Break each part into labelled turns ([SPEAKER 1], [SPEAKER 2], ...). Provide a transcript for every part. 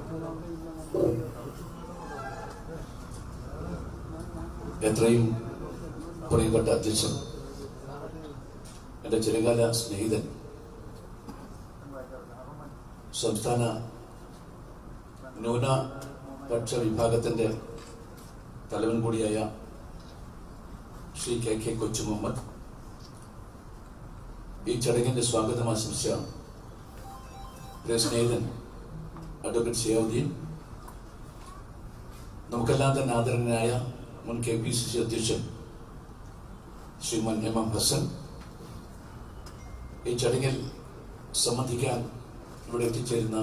[SPEAKER 1] എത്രയും പ്രിയപ്പെട്ട അധ്യക്ഷൻ എൻ്റെ ചിരകാല സ്നേഹിതൻ സംസ്ഥാന ന്യൂനപക്ഷ വിഭാഗത്തിൻ്റെ തലവൻ കൂടിയായ ശ്രീ കെ കെ കൊച്ചു മുഹമ്മദ് ഈ ചടങ്ങിന്റെ സ്വാഗതം ആശംസിച്ച പ്രിയ സ്നേഹിതൻ അഡ്വക്കേറ്റ് ഷിയാവുദ്ദീൻ നമുക്കെല്ലാം തന്നെ ആദരണീയനായ മുൻ കെ പി സി സി അധ്യക്ഷൻ ശ്രീമാൻ എം എം ഹസൻ ഈ ചടങ്ങിൽ സംബന്ധിക്കാൻ ഇവിടെ എത്തിച്ചേരുന്ന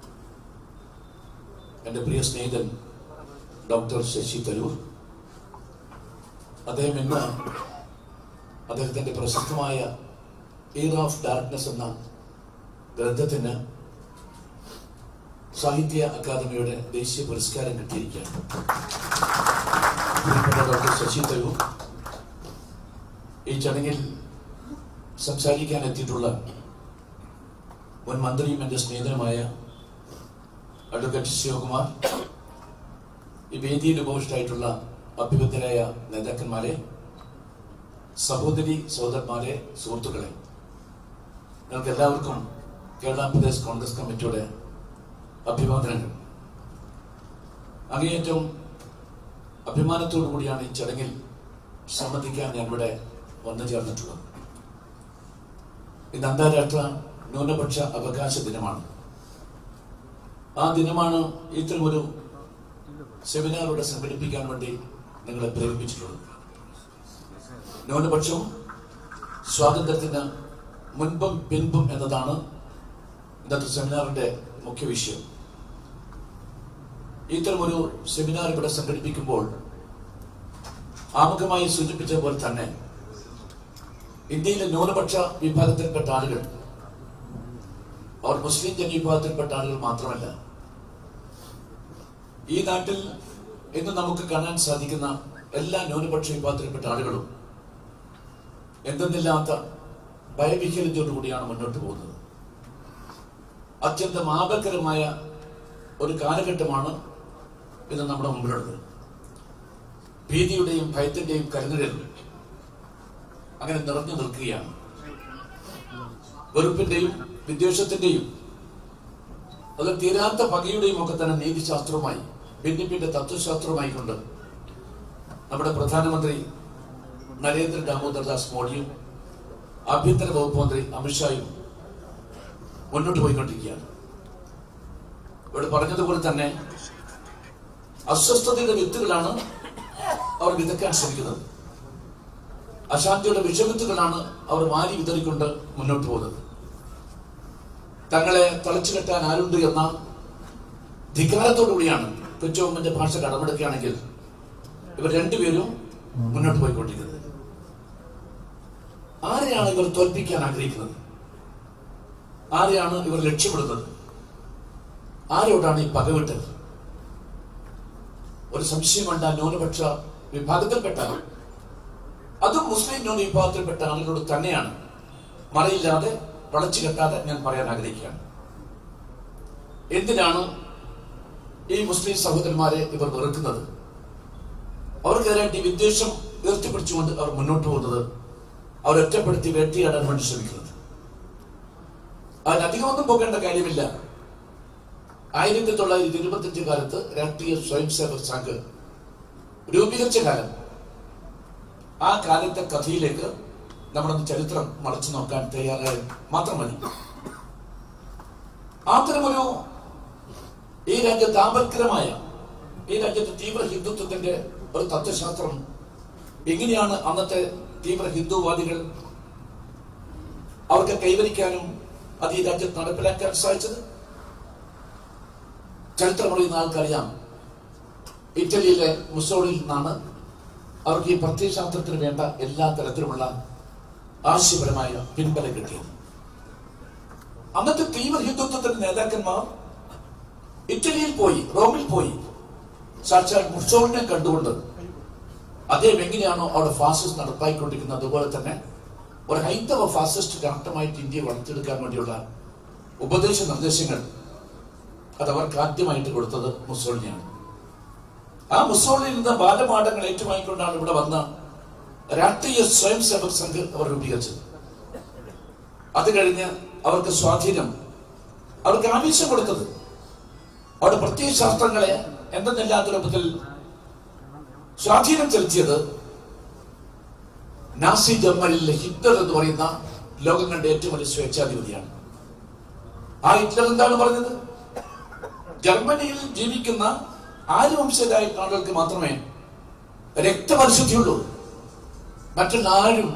[SPEAKER 1] എൻ്റെ പ്രിയ സ്നേഹിതൻ ഡോക്ടർ ശശി തരൂർ അദ്ദേഹം ഇന്ന് അദ്ദേഹത്തിൻ്റെ പ്രശസ്തമായ ഇയർ ഓഫ് ഡാർക്ക്നെസ് എന്ന ഗ്രന്ഥത്തിന് സാഹിത്യ അക്കാദമിയുടെ ദേശീയ പുരസ്കാരം കിട്ടിയിരിക്കുകയാണ് പ്രിയപ്പെട്ട ഡോക്ടർ ശശി തരൂർ ഈ ചടങ്ങിൽ സംസാരിക്കാൻ എത്തിയിട്ടുള്ള മുൻ മന്ത്രിയും എൻ്റെ സ്നേഹിതനുമായ അഡ്വക്കേറ്റ് ശിവകുമാർ ഈ വേദിയിൽ ഉപവിഷ്ടായിട്ടുള്ള അഭിബദ്ധരായ നേതാക്കന്മാരെ സഹോദരി സഹോദരന്മാരെ സുഹൃത്തുക്കളെ നിങ്ങൾക്ക് എല്ലാവർക്കും കേരള പ്രദേശ് കോൺഗ്രസ് കമ്മിറ്റിയുടെ അഭിവാദനങ്ങൾ അങ്ങേയറ്റം അഭിമാനത്തോടു കൂടിയാണ് ഈ ചടങ്ങിൽ സംബന്ധിക്കാൻ ഞാൻ ഇവിടെ വന്നു ചേർന്നിട്ടുള്ളത് ഇന്ന് അന്താരാഷ്ട്ര ന്യൂനപക്ഷ അവകാശ ദിനമാണ് ആ ദിനമാണ് ഇത്തരമൊരു സെമിനാർ ഇവിടെ സംഘടിപ്പിക്കാൻ വേണ്ടി നിങ്ങളെ പ്രേരിപ്പിച്ചിട്ടുള്ളത് ന്യൂനപക്ഷം സ്വാതന്ത്ര്യത്തിന് മുൻപും പിൻപും എന്നതാണ് ഇന്നത്തെ സെമിനാറിന്റെ മുഖ്യ വിഷയം ഇത്തരമൊരു സെമിനാർ ഇവിടെ സംഘടിപ്പിക്കുമ്പോൾ ആമുഖമായി സൂചിപ്പിച്ച പോലെ തന്നെ ഇന്ത്യയിലെ ന്യൂനപക്ഷ വിഭാഗത്തിൽപ്പെട്ട ആളുകൾ അവർ മുസ്ലിം ജനവിഭാഗത്തിൽപ്പെട്ട ആളുകൾ മാത്രമല്ല ഈ നാട്ടിൽ ഇന്ന് നമുക്ക് കാണാൻ സാധിക്കുന്ന എല്ലാ ന്യൂനപക്ഷ വിഭാഗത്തിൽപ്പെട്ട ആളുകളും എന്തെന്നില്ലാത്ത ഭയവിഹ്വലതയോടുകൂടിയാണ് മുന്നോട്ട് പോകുന്നത് അത്യന്തം ആപൽക്കരമായ ഒരു കാലഘട്ടമാണ് ഇന്ന് നമ്മുടെ മുമ്പിലുള്ളത് ഭീതിയുടെയും ഭയത്തിന്റെയും കരുതലിൽ അങ്ങനെ നിറഞ്ഞു നിൽക്കുകയാണ് വെറുപ്പിന്റെയും വിദ്വേഷത്തിന്റെയും അത് തീരാത്ത പകയുടെയും ഒക്കെ തന്നെ നീതിശാസ്ത്രവുമായി ഭിന്നിപ്പിന്റെ തത്വശാസ്ത്രവുമായി കൊണ്ട് നമ്മുടെ പ്രധാനമന്ത്രി നരേന്ദ്ര ദാമോദർദാസ് മോഡിയും ആഭ്യന്തര വകുപ്പ് മന്ത്രി അമിത്ഷായും മുന്നോട്ട് പോയിക്കൊണ്ടിരിക്കുകയാണ് ഇവിടെ പറഞ്ഞതുപോലെ തന്നെ അസ്വസ്ഥതയുടെ വിത്തുകളാണ് അവർ വിതയ്ക്കാൻ ശ്രമിക്കുന്നത് അശാന്തിയുടെ വിഷവിത്തുകളാണ് അവർ വാരി വിതറിക്കൊണ്ട് മുന്നോട്ട് പോകുന്നത് തങ്ങളെ തളച്ചു കെട്ടാൻ ആരുണ്ട് എന്ന ധികാരത്തോടുകൂടിയാണ് കൊച്ചുമ്മന്റെ ഭാഷ കടമെടുക്കുകയാണെങ്കിൽ ഇവർ രണ്ടുപേരും മുന്നോട്ട് പോയിക്കൊണ്ടിരിക്കുന്നത് ആരെയാണ് ഇവർ തോൽപ്പിക്കാൻ ആഗ്രഹിക്കുന്നത് ആരെയാണ് ഇവർ ലക്ഷ്യമിടുന്നത് ആരോടാണ് ഈ പകവിട്ടത് ഒരു സംശയം വേണ്ട ന്യൂനപക്ഷ വിഭാഗത്തിൽപ്പെട്ട അതും മുസ്ലിം ന്യൂന വിഭാഗത്തിൽപ്പെട്ട ആളുകളോട് തന്നെയാണ് മറയില്ലാതെ വളച്ചു കെട്ടാതെ ഞാൻ പറയാൻ ആഗ്രഹിക്കുകയാണ് എന്തിനാണ് ഈ മുസ്ലിം സഹോദരന്മാരെ ഇവർ വെറുക്കുന്നത് അവർക്കെതിരായിട്ട് ഈ വിദ്വേഷം ഉയർത്തിപ്പിടിച്ചുകൊണ്ട് അവർ മുന്നോട്ട് പോകുന്നത് അവർ ഒറ്റപ്പെടുത്തി വേട്ടയാടാൻ വേണ്ടി ശ്രമിക്കുന്നത് അതിനധികമൊന്നും പോകേണ്ട കാര്യമില്ല ആയിരത്തി തൊള്ളായിരത്തി ഇരുപത്തിയഞ്ച് കാലത്ത് രാഷ്ട്രീയ സ്വയം സേവക് സംഘ് രൂപീകരിച്ച കാലം ആ കാലത്തെ കഥയിലേക്ക് നമ്മളൊന്ന് ചരിത്രം മറച്ചു നോക്കാൻ തയ്യാറായി മാത്രം മതി അത്തരമൊരു ഈ രാജ്യത്ത് ആപൽക്കരമായ ഈ രാജ്യത്തെ തീവ്ര ഹിന്ദുത്വത്തിന്റെ ഒരു തത്വശാസ്ത്രം എങ്ങനെയാണ് അന്നത്തെ തീവ്ര ഹിന്ദുവാദികൾ അവർക്ക് കൈവരിക്കാനും അത് ഈ രാജ്യത്ത് നടപ്പിലാക്കാൻ സാധിച്ചത് ചരിത്രം അറിയുന്ന ആൾക്കറിയാം ഇറ്റലിയിലെ മുസോളിൽ നിന്നാണ് അവർക്ക് ഈ പ്രത്യയശാസ്ത്രത്തിന് വേണ്ട എല്ലാ തരത്തിലുമുള്ള ആശയപരമായ പിൻബലം കിട്ടിയത് അന്നത്തെ തീവ്ര ഹിന്ദുത്വത്തിന്റെ നേതാക്കന്മാർ ഇറ്റലിയിൽ പോയി റോമിൽ പോയി സാക്ഷാൽ മുസോളിനെ കണ്ടുകൊണ്ട് അദ്ദേഹം എങ്ങനെയാണോ അവിടെ ഫാസിസ്റ്റ് നടപ്പായിക്കൊണ്ടിരിക്കുന്നത് അതുപോലെ തന്നെ ഒരു ഹൈന്ദവ ഫാസിസ്റ്റ് രാഷ്ട്രമായിട്ട് ഇന്ത്യയെ വളർത്തിയെടുക്കാൻ വേണ്ടിയുള്ള ഉപദേശ നിർദ്ദേശങ്ങൾ അത് അവർക്ക് ആദ്യമായിട്ട് കൊടുത്തത് മുസോളിനിയാണ് ആ മുസോളിനിൽ നിന്ന് ബാലപാഠങ്ങൾ ഏറ്റുവാങ്ങിക്കൊണ്ടാണ് ഇവിടെ വന്ന രാഷ്ട്രീയ സ്വയം സേവക് സംഘ് അവർ രൂപീകരിച്ചത് അത് കഴിഞ്ഞ് അവർക്ക് സ്വാധീനം അവർക്ക് ആവേശം കൊടുത്തത് അവരുടെ പ്രത്യയ ശാസ്ത്രങ്ങളെ എന്തെന്നില്ലാത്ത രൂപത്തിൽ സ്വാധീനം ചെലുത്തിയത് നാസി ജർമ്മനിലെ ഹിറ്റ്ലർ എന്ന് പറയുന്ന ലോകം കണ്ട ഏറ്റവും വലിയ സ്വേച്ഛാധിപതിയാണ് ആ ഹിറ്റ്ലർ എന്താണ് പറഞ്ഞത് ജർമ്മനിയിൽ ജീവിക്കുന്ന ആര്യവംശജരായ ആളുകൾക്ക് മാത്രമേ രക്തപരിശുദ്ധിയുള്ളൂ മറ്റുള്ള ആരും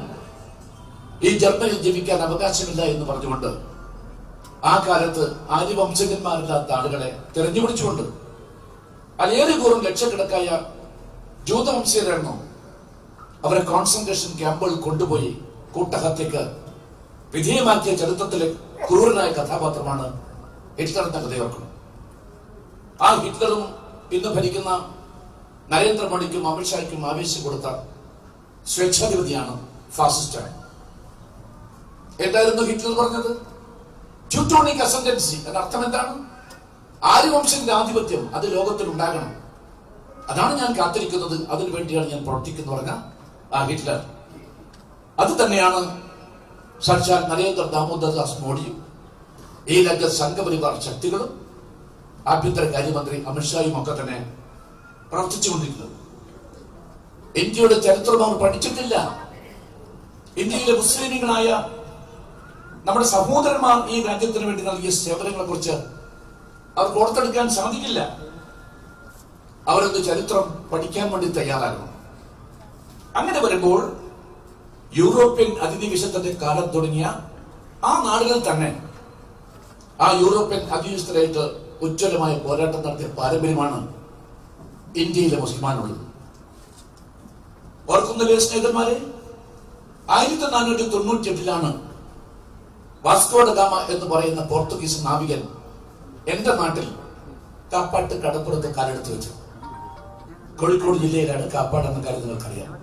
[SPEAKER 1] ഈ ജർമ്മനിയിൽ ജീവിക്കാൻ അവകാശമില്ല എന്ന് പറഞ്ഞുകൊണ്ട് ആ കാലത്ത് ആര്യവംശജന്മാരില്ലാത്ത ആളുകളെ തെരഞ്ഞുപിടിച്ചുകൊണ്ട് അനേറെ കൂറും ലക്ഷക്കണക്കായ ജൂതവംശീയരായിരുന്നു അവരെ കോൺസെൻട്രേഷൻ ക്യാമ്പുകളിൽ കൊണ്ടുപോയി കൂട്ടഹത്യക്ക് വിധേയമാക്കിയ ചരിത്രത്തിലെ ക്രൂരനായ കഥാപാത്രമാണ് ഹിറ്റ്ലർ എന്ന കഥയോർക്കണം ആ ഹിറ്റ്ലറും ഇന്ന് ഭരിക്കുന്ന നരേന്ദ്രമോദിക്കും അമിത്ഷായ്ക്കും ആവേശം കൊടുത്ത സ്വേച്ഛാധിപതിയാണ് ഫാസിസ്റ്റാണ് എന്തായിരുന്നു ഹിറ്റ്ലർ പറഞ്ഞത് ട്യൂട്ടോണിക് അസൻഡൻസി എന്ന അർത്ഥം എന്താണ് ആര്യവംശത്തിന്റെ ആധിപത്യം അത് ലോകത്തിൽ ഉണ്ടാകണം അതാണ് ഞാൻ കാത്തിരിക്കുന്നത് അതിനു വേണ്ടിയാണ് ഞാൻ പ്രവർത്തിക്കുന്നു പറഞ്ഞ ആ ഹിറ്റ്ലർ അത് തന്നെയാണ് സാക്ഷാൽ നരേന്ദ്ര ദാമോദർദാസ് മോഡിയും ഈ രംഗ സംഘപരിവാർ ശക്തികളും ആഭ്യന്തര കാര്യമന്ത്രി അമിത്ഷായും ഒക്കെ തന്നെ പ്രവർത്തിച്ചുകൊണ്ടിരിക്കുന്നത് ഇന്ത്യയുടെ ചരിത്രം അവർ പഠിച്ചിട്ടില്ല ഇന്ത്യയിലെ മുസ്ലിമുകളായ നമ്മുടെ സഹോദരന്മാർ ഈ രാജ്യത്തിന് വേണ്ടി നൽകിയ സേവനങ്ങളെ കുറിച്ച് അവർക്ക് ഓർത്തെടുക്കാൻ സാധിക്കില്ല അവരൊന്ന് ചരിത്രം പഠിക്കാൻ വേണ്ടി തയ്യാറാകണം അങ്ങനെ വരുമ്പോൾ യൂറോപ്യൻ അധിനിവേശത്തിന്റെ കാലം തുടങ്ങിയ ആ നാടുകളിൽ തന്നെ ആ യൂറോപ്യൻ അധിനിവേശത്തിനായിട്ട് ഉജ്ജ്വലമായ പോരാട്ടം നടത്തിയ പാരമ്പര്യമാണ് ഇന്ത്യയിലെ മുസ്ലിമാനുള്ളത് ഓർക്കുന്നില്ലേ സ്നേഹിതന്മാരെ ആയിരത്തി നാനൂറ്റി തൊണ്ണൂറ്റി എട്ടിലാണ് വാസ്കോഡ ഗാമ എന്ന് പറയുന്ന പോർത്തുഗീസ് നാവികൻ എന്റെ നാട്ടിൽ കാപ്പാട്ട് കടപ്പുറത്ത് കാലെടുത്ത് വെച്ചു കോഴിക്കോട് ജില്ലയിലാണ് കാപ്പാട് എന്ന കാര്യം നിങ്ങൾക്കറിയാം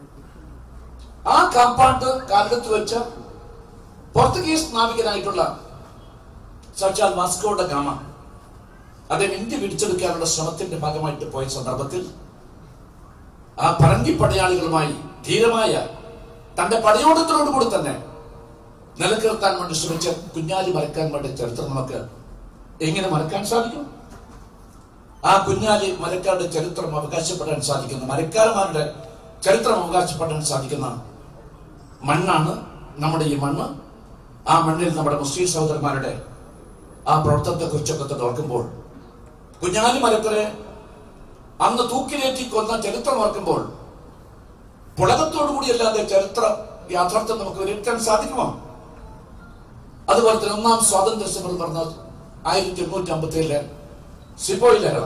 [SPEAKER 1] ആ കാപ്പാട്ട് കാലെടുത്ത് വെച്ച പോർത്തുഗീസ് നാവികനായിട്ടുള്ള സാക്ഷാൽ വാസ്കോഡ ഗാമ അദ്ദേഹം ഇന്ത്യ പിടിച്ചെടുക്കാനുള്ള ശ്രമത്തിന്റെ ഭാഗമായിട്ട് പോയ സന്ദർഭത്തിൽ ആ പറങ്കി പടയാളികളുമായി ധീരമായ തന്റെ പടയോട്ടത്തിനോടുകൂടി തന്നെ നിലനിർത്താൻ വേണ്ടി ശ്രമിച്ച കുഞ്ഞാലി മറക്കാൻ വേണ്ടി ചരിത്രം നമുക്ക് എങ്ങനെ മറക്കാൻ സാധിക്കും ആ കുഞ്ഞാലി മരക്കാരുടെ ചരിത്രം അവകാശപ്പെടാൻ സാധിക്കുന്ന മരക്കാരന്മാരുടെ ചരിത്രം അവകാശപ്പെടാൻ സാധിക്കുന്ന മണ്ണാണ് നമ്മുടെ ഈ മണ്ണ് ആ മണ്ണിൽ നമ്മുടെ മുസ്ലിം സഹോദരന്മാരുടെ ആ പ്രവർത്തനത്തെ കുറിച്ചൊക്കെ ഓർക്കുമ്പോൾ കുഞ്ഞാലി മരക്കരെ അന്ന് തൂക്കിലേറ്റി കൊന്ന ചരിത്രം ഓർക്കുമ്പോൾ പുളകത്തോടു കൂടിയല്ലാതെ ചരിത്ര യാഥാർത്ഥ്യം നമുക്ക് വിലയിരുത്താൻ സാധിക്കുമോ അതുപോലെ തന്നെ ഒന്നാം സ്വാതന്ത്ര്യ സമരം പറഞ്ഞ ആയിരത്തി എണ്ണൂറ്റി അമ്പത്തി ഏഴിലെ സിപ്പോയി ലഹള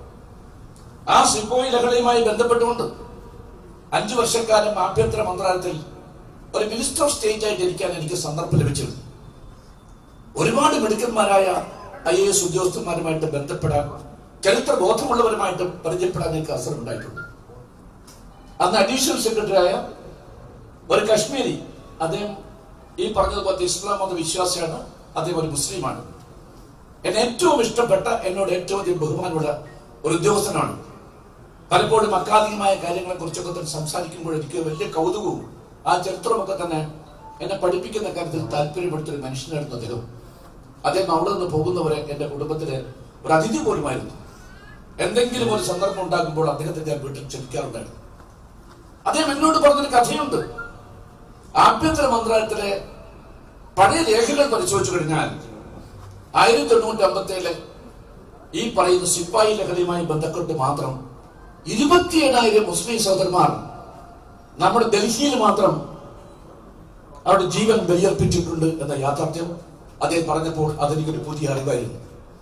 [SPEAKER 1] ആ സിപ്പോയി ലഹളയുമായി ബന്ധപ്പെട്ടുകൊണ്ട് അഞ്ചു വർഷക്കാലം ആഭ്യന്തര മന്ത്രാലയത്തിൽ ഒരു മിനിസ്റ്റർ ഓഫ് സ്റ്റേറ്റ് ആയിട്ട് ഇരിക്കാൻ എനിക്ക് സന്ദർഭം ലഭിച്ചിരുന്നു ഒരുപാട് മിടുക്കന്മാരായ ഐ എ എസ് ഉദ്യോഗസ്ഥന്മാരുമായിട്ട് ബന്ധപ്പെടാൻ ചരിത്ര ബോധമുള്ളവരുമായിട്ട് പരിചയപ്പെടാൻ എനിക്ക് അവസരം ഉണ്ടായിട്ടുണ്ട് അന്ന് അഡീഷണൽ സെക്രട്ടറി ആയ ഒരു കശ്മീരി അദ്ദേഹം ഈ പറഞ്ഞതുപോലെ ഇസ്ലാം മത വിശ്വാസിയാണ് അദ്ദേഹം ഒരു മുസ്ലിമാണ് എന്നെ ഏറ്റവും ഇഷ്ടപ്പെട്ട എന്നോട് ഏറ്റവും അധികം ബഹുമാനമുള്ള ഒരു ഉദ്യോഗസ്ഥനാണ് പലപ്പോഴും അക്കാദികമായ കാര്യങ്ങളെ കുറിച്ചൊക്കെ തന്നെ സംസാരിക്കുമ്പോൾ എനിക്ക് വലിയ കൗതുകവും ആ ചരിത്രമൊക്കെ തന്നെ എന്നെ പഠിപ്പിക്കുന്ന കാര്യത്തിൽ താല്പര്യപ്പെടുത്തിയ ഒരു മനുഷ്യനായിരുന്നു അദ്ദേഹം അദ്ദേഹം അവിടെ നിന്ന് പോകുന്നവരെ എന്റെ കുടുംബത്തിലെ ഒരു അതിഥി പോലുമായിരുന്നു എന്തെങ്കിലും ഒരു സന്ദർഭം ഉണ്ടാകുമ്പോൾ അദ്ദേഹത്തെ ഞാൻ വീട്ടിൽ ക്ഷണിക്കാറുണ്ടായിരുന്നു അദ്ദേഹം എന്നോട് പറഞ്ഞൊരു കഥയുണ്ട് ആഭ്യന്തര മന്ത്രാലയത്തിലെ പഴയ രേഖകൾ പരിശോധിച്ചു കഴിഞ്ഞാൽ ആയിരത്തി എണ്ണൂറ്റി അമ്പത്തി ഏഴിലെ ഈ പറയുന്ന സിപ്പായി ലഹരിയുമായി ബന്ധപ്പെട്ട് മാത്രം ഇരുപത്തിയേഴായിരം മുസ്ലിം സഹോദരന്മാർ നമ്മുടെ ഡൽഹിയിൽ മാത്രം അവരുടെ ജീവൻ ബലിയർപ്പിച്ചിട്ടുണ്ട് എന്ന യാഥാർത്ഥ്യം അദ്ദേഹം പറഞ്ഞപ്പോൾ അതെനിക്കൊരു പുതിയ അറിവായിരുന്നു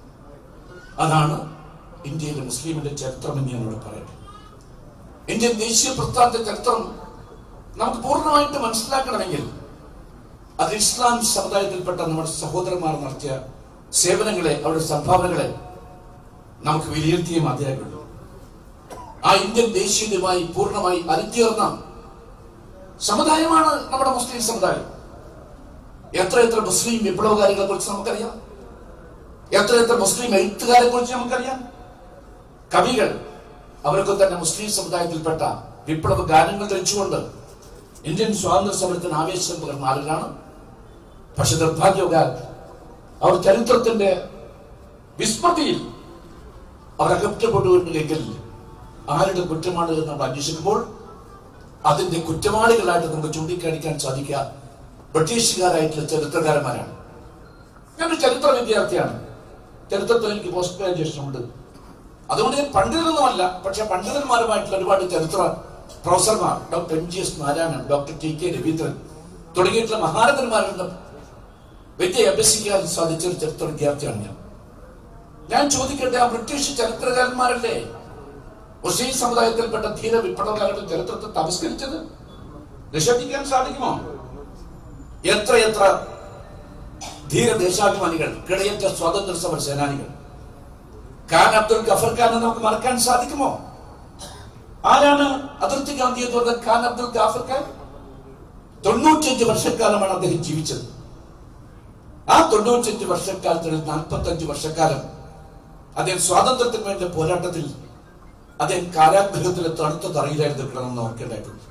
[SPEAKER 1] അതാണ് ഇന്ത്യയിലെ മുസ്ലിമിന്റെ ചരിത്രം എന്ന് ഞാനിവിടെ പറയട്ടെ ഇന്ത്യൻ ദേശീയ പ്രസ്ഥാനത്തിന്റെ ചരിത്രം നമുക്ക് പൂർണ്ണമായിട്ട് മനസ്സിലാക്കണമെങ്കിൽ അത് ഇസ്ലാം സമുദായത്തിൽപ്പെട്ട നമ്മുടെ സഹോദരന്മാർ നടത്തിയ സേവനങ്ങളെ അവരുടെ സംഭാവനകളെ നമുക്ക് വിലയിരുത്തിയേ മതിയാകുള്ളൂ ആ ഇന്ത്യൻ ദേശീയതയുമായി പൂർണ്ണമായി അലിഞ്ഞേർന്ന സമുദായമാണ് നമ്മുടെ മുസ്ലിം സമുദായം എത്ര എത്ര മുസ്ലിം വിപ്ലവകാരികളെ കുറിച്ച് നമുക്കറിയാം എത്ര എത്ര മുസ്ലിം എഴുത്തുകാരെ കുറിച്ച് നമുക്കറിയാം കവികൾ അവരൊക്കെ തന്നെ മുസ്ലിം സമുദായത്തിൽപ്പെട്ട വിപ്ലവ ഗാനങ്ങൾ ധരിച്ചുകൊണ്ട് ഇന്ത്യൻ സ്വാതന്ത്ര്യ സമരത്തിന് ആവേശം പകർന്ന ആളുകളാണ് പക്ഷെ നിർഭാഗ്യവകാൽ അവർ ചരിത്രത്തിന്റെ വിസ്മൃതിയിൽ അവർ അകറ്റപ്പെട്ടുവെങ്കിൽ ആരുടെ കുറ്റമാണ് എന്ന് നമ്മൾ അന്വേഷിക്കുമ്പോൾ അതിന്റെ കുറ്റവാളികളായിട്ട് നമുക്ക് ചൂണ്ടിക്കാണിക്കാൻ സാധിക്കുക ബ്രിട്ടീഷുകാരായിട്ടുള്ള ചരിത്രകാരന്മാരാണ് ഞാനൊരു ചരിത്ര വിദ്യാർത്ഥിയാണ് ചരിത്രത്തിൽ എനിക്ക് പോസ്റ്റ് ഗ്രാജുവേഷൻ ഉണ്ട് അതുകൊണ്ട് ഞാൻ പണ്ഡിതനൊന്നുമല്ല പക്ഷെ പണ്ഡിതന്മാരുമായിട്ടുള്ള ഒരുപാട് ചരിത്ര പ്രൊഫസർമാർ doctor M G S Narayanan doctor T K Raveendran തുടങ്ങിയിട്ടുള്ള മഹാരഥന്മാരിൽ നിന്ന് വിദ്യ അഭ്യസിക്കാൻ സാധിച്ച ഒരു ചരിത്ര വിദ്യാർത്ഥിയാണ് ഞാൻ ഞാൻ ചോദിക്കട്ടെ ആ ബ്രിട്ടീഷ് ചരിത്രകാരന്മാരല്ലേ മുസ്ലിം സമുദായത്തിൽപ്പെട്ട ധീര വിപ്ലവകാരുടെ ചരിത്രത്തെ തമസ്കരിച്ചത് നിഷേധിക്കാൻ സാധിക്കുമോ എത്ര എത്ര ധീര ദേശാഭിമാനികൾ കിടയറ്റ സ്വാതന്ത്ര്യ സമര സേനാനികൾ ഖാൻ അബ്ദുൽ ഗഫർ ഖാൻ നമുക്ക് മറക്കാൻ സാധിക്കുമോ ആരാണ് അതിർത്തി ഗാന്ധി എന്ന് പറഞ്ഞ ഖാൻ അബ്ദുൽ ഗാഫർ ഖാൻ തൊണ്ണൂറ്റഞ്ച് വർഷക്കാലമാണ് അദ്ദേഹം ജീവിച്ചത് ആ തൊണ്ണൂറ്റഞ്ച് വർഷക്കാലത്തിൽ നാൽപ്പത്തഞ്ച് വർഷക്കാലം അദ്ദേഹം സ്വാതന്ത്ര്യത്തിന് വേണ്ടി പോരാട്ടത്തിൽ അദ്ദേഹം കാരാഗൃഹത്തിലെ തണുത്ത തറയിലായിരുന്നു കിടന്നെന്ന് ഓർക്കേണ്ടതായിട്ടുണ്ട്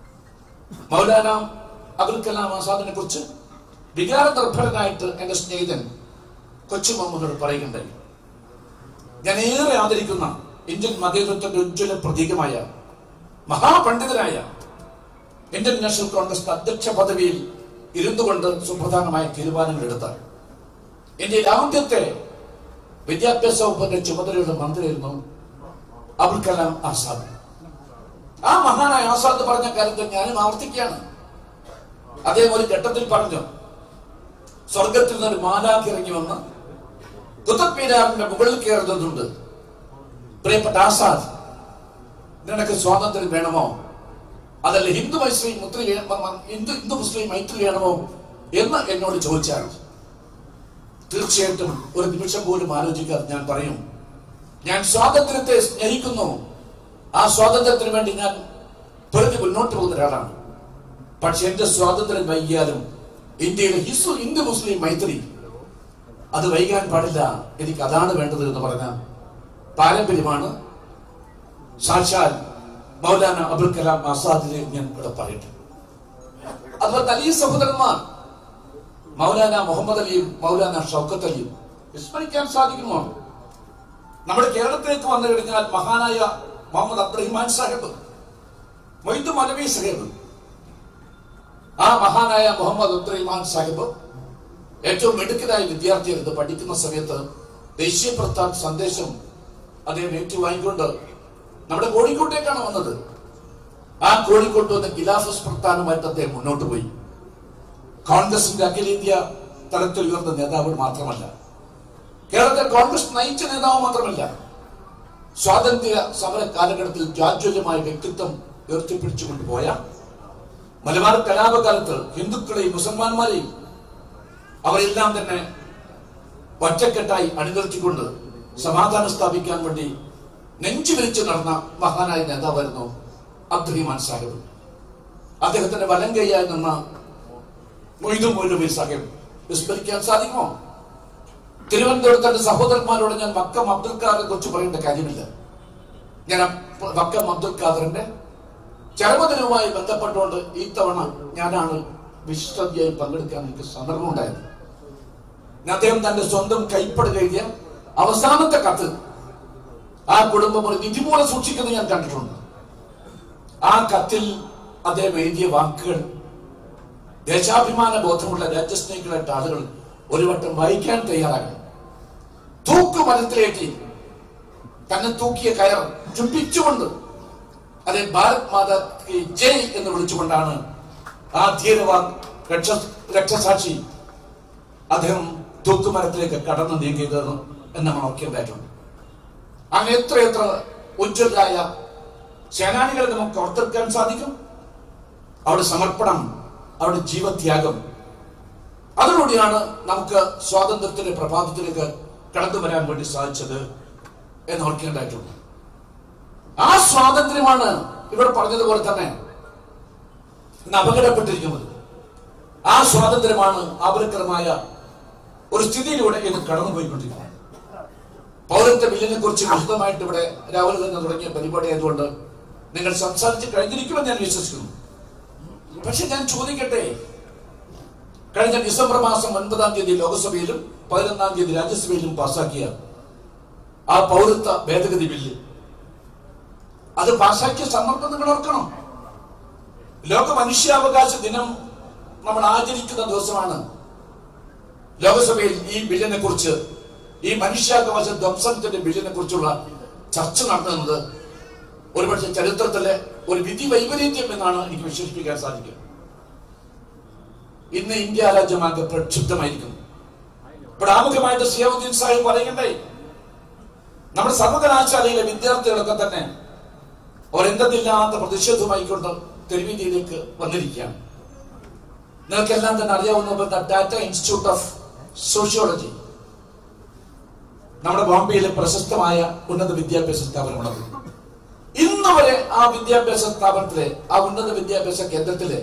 [SPEAKER 1] മൗലാന അബുൽ കലാം ആസാദിനെ കുറിച്ച് വികാര നിർഭരനായിട്ട് എന്റെ സ്നേഹിതൻ കൊച്ചു മുഹമ്മദോട് പറയുകയുണ്ടായി ഞാൻ ഏറെ ആദരിക്കുന്ന ഇന്ത്യൻ മതേതത്വത്തിന്റെ ഉജ്ജ്വല പ്രതീകമായ മഹാപണ്ഡിതനായ ഇന്ത്യൻ നാഷണൽ കോൺഗ്രസ് അധ്യക്ഷ പദവിയിൽ ഇരുന്നു കൊണ്ട് സുപ്രധാനമായ തീരുമാനങ്ങൾ എടുത്ത ഇന്ത്യയിൽ ആദ്യത്തെ വിദ്യാഭ്യാസ വകുപ്പിന്റെ ചുമതലയുള്ള മന്ത്രിയായിരുന്നു അബുൽ കലാം ആസാദ് ആ മഹാനായ ആസാദ് പറഞ്ഞ കാര്യത്തിൽ ഞാനും ആവർത്തിക്കുകയാണ് അദ്ദേഹം ഒരു ഘട്ടത്തിൽ പറഞ്ഞു സ്വർഗത്തിൽ നിന്ന് ഒരു മാലാഖ് ഇറങ്ങി വന്ന് കുത്തബ് മീനാറിന്റെ മുകളിൽ കയറുന്നുണ്ട് പ്രിയപ്പെട്ട ആസാദ് നിനക്ക് സ്വാതന്ത്ര്യം വേണമോ അതല്ല ഹിന്ദു മുസ്ലിം മുസ്ലിം ഹിന്ദു ഹിന്ദു മുസ്ലിം മൈത്രി വേണമോ എന്ന് എന്നോട് ചോദിച്ചാൽ തീർച്ചയായിട്ടും ഒരു നിമിഷം പോലും ആലോചിക്കാതെ ഞാൻ പറയും ഞാൻ സ്വാതന്ത്ര്യത്തെ സ്നേഹിക്കുന്നു ആ സ്വാതന്ത്ര്യത്തിന് വേണ്ടി ഞാൻ പൊരുതി മുന്നോട്ട് പോകുന്ന ഒരാളാണ് പക്ഷെ എന്റെ സ്വാതന്ത്ര്യം വൈകിയാലും ഇന്ത്യയിലെ ഹിന്ദു ഹിന്ദു മുസ്ലിം മൈത്രി അത് വൈകാൻ പാടില്ല എനിക്ക് അതാണ് വേണ്ടത് എന്ന് പറഞ്ഞ പാരമ്പര്യമാണ് സാക്ഷാൽ മൗലാന അബുൽ കലാം ആസാദിനെ ഞാൻ ഇവിടെ പറയട്ടെ അതുപോലെ അലി സഹോദരന്മാർ മൗലാന മുഹമ്മദ് അലിയും മൗലാന ഷൗക്കത്ത് അലിയും വിസ്മരിക്കാൻ സാധിക്കുമോ നമ്മുടെ കേരളത്തിലേക്ക് വന്നു കഴിഞ്ഞാൽ മഹാനായ മുഹമ്മദ് അബ്ദുറഹിമാൻ സാഹിബ് മൊയ്തു മലവി സാഹിബ് ആ മഹാനായ മുഹമ്മദ് അബ്ദുറഹിമാൻ സാഹിബ് ഏറ്റവും മിടുക്കനായ വിദ്യാർത്ഥിയായിരുന്നു പഠിക്കുന്ന സമയത്ത് ദേശീയ പ്രസ്ഥാന സന്ദേശം അദ്ദേഹം ഏറ്റുവാങ്ങിക്കൊണ്ട് നമ്മുടെ കോഴിക്കോട്ടേക്കാണ് വന്നത് ആ കോഴിക്കോട്ട് വന്ന് ഖിലാഫസ് പ്രസ്ഥാനമായിട്ട് അദ്ദേഹം മുന്നോട്ട് പോയി കോൺഗ്രസിന്റെ അഖിലേന്ത്യാ തലത്തിൽ ഉയർന്ന നേതാവ് മാത്രമല്ല കേരളത്തെ കോൺഗ്രസ് നയിച്ച നേതാവ് മാത്രമല്ല സ്വാതന്ത്ര്യ സമര കാലഘട്ടത്തിൽ ജാജ്വല്യമായ വ്യക്തിത്വം ഉയർത്തിപ്പിടിച്ചുകൊണ്ട് പോയ മലബാർ കലാപകാലത്ത് ഹിന്ദുക്കളെയും മുസൽമാന്മാരെയും അവരെല്ലാം തന്നെ ഒറ്റക്കെട്ടായി അണിനിർത്തിക്കൊണ്ട് സമാധാനം സ്ഥാപിക്കാൻ വേണ്ടി നെഞ്ചു വിരിച്ച് നടന്ന മഹാനായ നേതാവായിരുന്നു അബ്ദുറഹിമാൻ സാഹിബ് അദ്ദേഹത്തിന്റെ വലം കൈയായി നിന്ന മൊയ്തു മൗലവി സാഹിബ് വിസ്മരിക്കാൻ സാധിക്കുമോ തിരുവനന്തപുരത്തെ എന്റെ സഹോദരന്മാരോട് ഞാൻ വക്കം അബ്ദുൽ ഖാദറെ കുറിച്ച് പറയേണ്ട കാര്യമില്ല ഞാൻ അപ്പ- വക്കം അബ്ദുൽ ഖാദറിന്റെ ചരമദിനവുമായി ബന്ധപ്പെട്ടുകൊണ്ട് ഈ തവണ ഞാനാണ് വിശിഷ്ടതയായി പങ്കെടുക്കാൻ എനിക്ക് സന്ദർഭം ഉണ്ടായത് ഞാൻ അദ്ദേഹം തന്റെ സ്വന്തം കൈപ്പട എഴുതിയ അവസാനത്തെ കത്ത് ആ കുടുംബം ഒരു നിധി പോലെ സൂക്ഷിക്കുന്നത് ഞാൻ കണ്ടിട്ടുണ്ട് ആ കത്തിൽ അദ്ദേഹം എഴുതിയ വാക്കുകൾ ദേശാഭിമാന ബോധമുള്ള രാജ്യസ്നേഹികളായിട്ട് ആളുകൾ ഒരു വട്ടം വായിക്കാൻ തയ്യാറാകണം തൂക്കുമരത്തിലേറ്റി തന്നെ തൂക്കിയ കയർ ചുംബിച്ചുകൊണ്ട് അതെ ഭാരത് മാതാ കി ജയ് എന്ന് വിളിച്ചുകൊണ്ടാണ് ആ ധീരവാൻ രക്ഷ രക്ഷസാക്ഷി അദ്ദേഹം തൂക്കുമരത്തിലേക്ക് കടന്നു നീങ്ങിയത് എന്ന് നമ്മൾ ഓർക്കേണ്ടതായിട്ടുണ്ട് അങ്ങനെ എത്രയെത്ര ഉജ്ജ്വലായ സേനാനികളെ നമുക്ക് ഓർത്തെടുക്കാൻ സാധിക്കും അവിടെ സമർപ്പണം അവിടെ ജീവത്യാഗം അതിലൂടെയാണ് നമുക്ക് സ്വാതന്ത്ര്യത്തിന്റെ പ്രഭാതത്തിലേക്ക് കടന്നു വരാൻ വേണ്ടി സാധിച്ചത് എന്ന് ഓർക്കേണ്ടതായിട്ടുണ്ട് ആ സ്വാതന്ത്ര്യമാണ് ഇവിടെ പറഞ്ഞതുപോലെ തന്നെ ഇന്ന് അപകടപ്പെട്ടിരിക്കുന്നത് ആ സ്വാതന്ത്ര്യമാണ് ആപലക്കരമായ ഒരു സ്ഥിതിയിലൂടെ ഇന്ന് കടന്നുപോയിക്കൊണ്ടിരിക്കുന്നത് പൗരത്വ ബില്ലിനെ കുറിച്ച് വിശദമായിട്ട് ഇവിടെ രാവിലെ തന്നെ തുടങ്ങിയ പരിപാടി ആയതുകൊണ്ട് നിങ്ങൾ സംസാരിച്ച് കഴിഞ്ഞിരിക്കുമെന്ന് ഞാൻ വിശ്വസിക്കുന്നു പക്ഷെ ഞാൻ ചോദിക്കട്ടെ കഴിഞ്ഞ ഡിസംബർ മാസം ഒൻപതാം തീയതി ലോക്സഭയിലും പതിനൊന്നാം തീയതി രാജ്യസഭയിലും പാസാക്കിയ ആ പൗരത്വ ഭേദഗതി ബില്ല് അത് പാസാക്കിയ സന്ദർഭം നിങ്ങൾ ഓർക്കണം ലോക മനുഷ്യാവകാശ ദിനം നമ്മൾ ആചരിക്കുന്ന ദിവസമാണ് ലോകസഭയിൽ ഈ ബില്ലിനെ കുറിച്ച് ഈ മനുഷ്യാവകാശ ധ്വംസനത്തിന്റെ ബില്ലിനെ കുറിച്ചുള്ള ചർച്ച നടത്തുന്നത് ഒരുപക്ഷെ ചരിത്രത്തിലെ ഒരു വിധി വൈപരീത്യം എന്നാണ് എനിക്ക് വിശേഷിപ്പിക്കാൻ സാധിക്കുക ഇന്ന് ഇന്ത്യ രാജ്യമാകെ പ്രക്ഷുബ്ധമായിരിക്കുന്നു ഇവിടെ ആമുഖമായിട്ട് സിയാവുദ്ദീൻ സാഹിബ് പറയണ്ടേ നമ്മുടെ സർവകലാശാലയിലെ വിദ്യാർത്ഥികളൊക്കെ തന്നെ ഒരെന്തതില്ലാത്ത പ്രതിഷേധവുമായിക്കൊണ്ട് തെരുവീതിയിലേക്ക് വന്നിരിക്കുകയാണ് നിങ്ങൾക്കെല്ലാം തന്നെ അറിയാവുന്ന ഡാറ്റ ഇൻസ്റ്റിറ്റ്യൂട്ട് ഓഫ് സോഷ്യോളജി നമ്മുടെ ബോംബെയിലെ പ്രശസ്തമായ ഉന്നത വിദ്യാഭ്യാസ സ്ഥാപനമാണത് ഇന്ന് വരെ ആ വിദ്യാഭ്യാസ സ്ഥാപനത്തിലെ ആ ഉന്നത വിദ്യാഭ്യാസ കേന്ദ്രത്തിലെ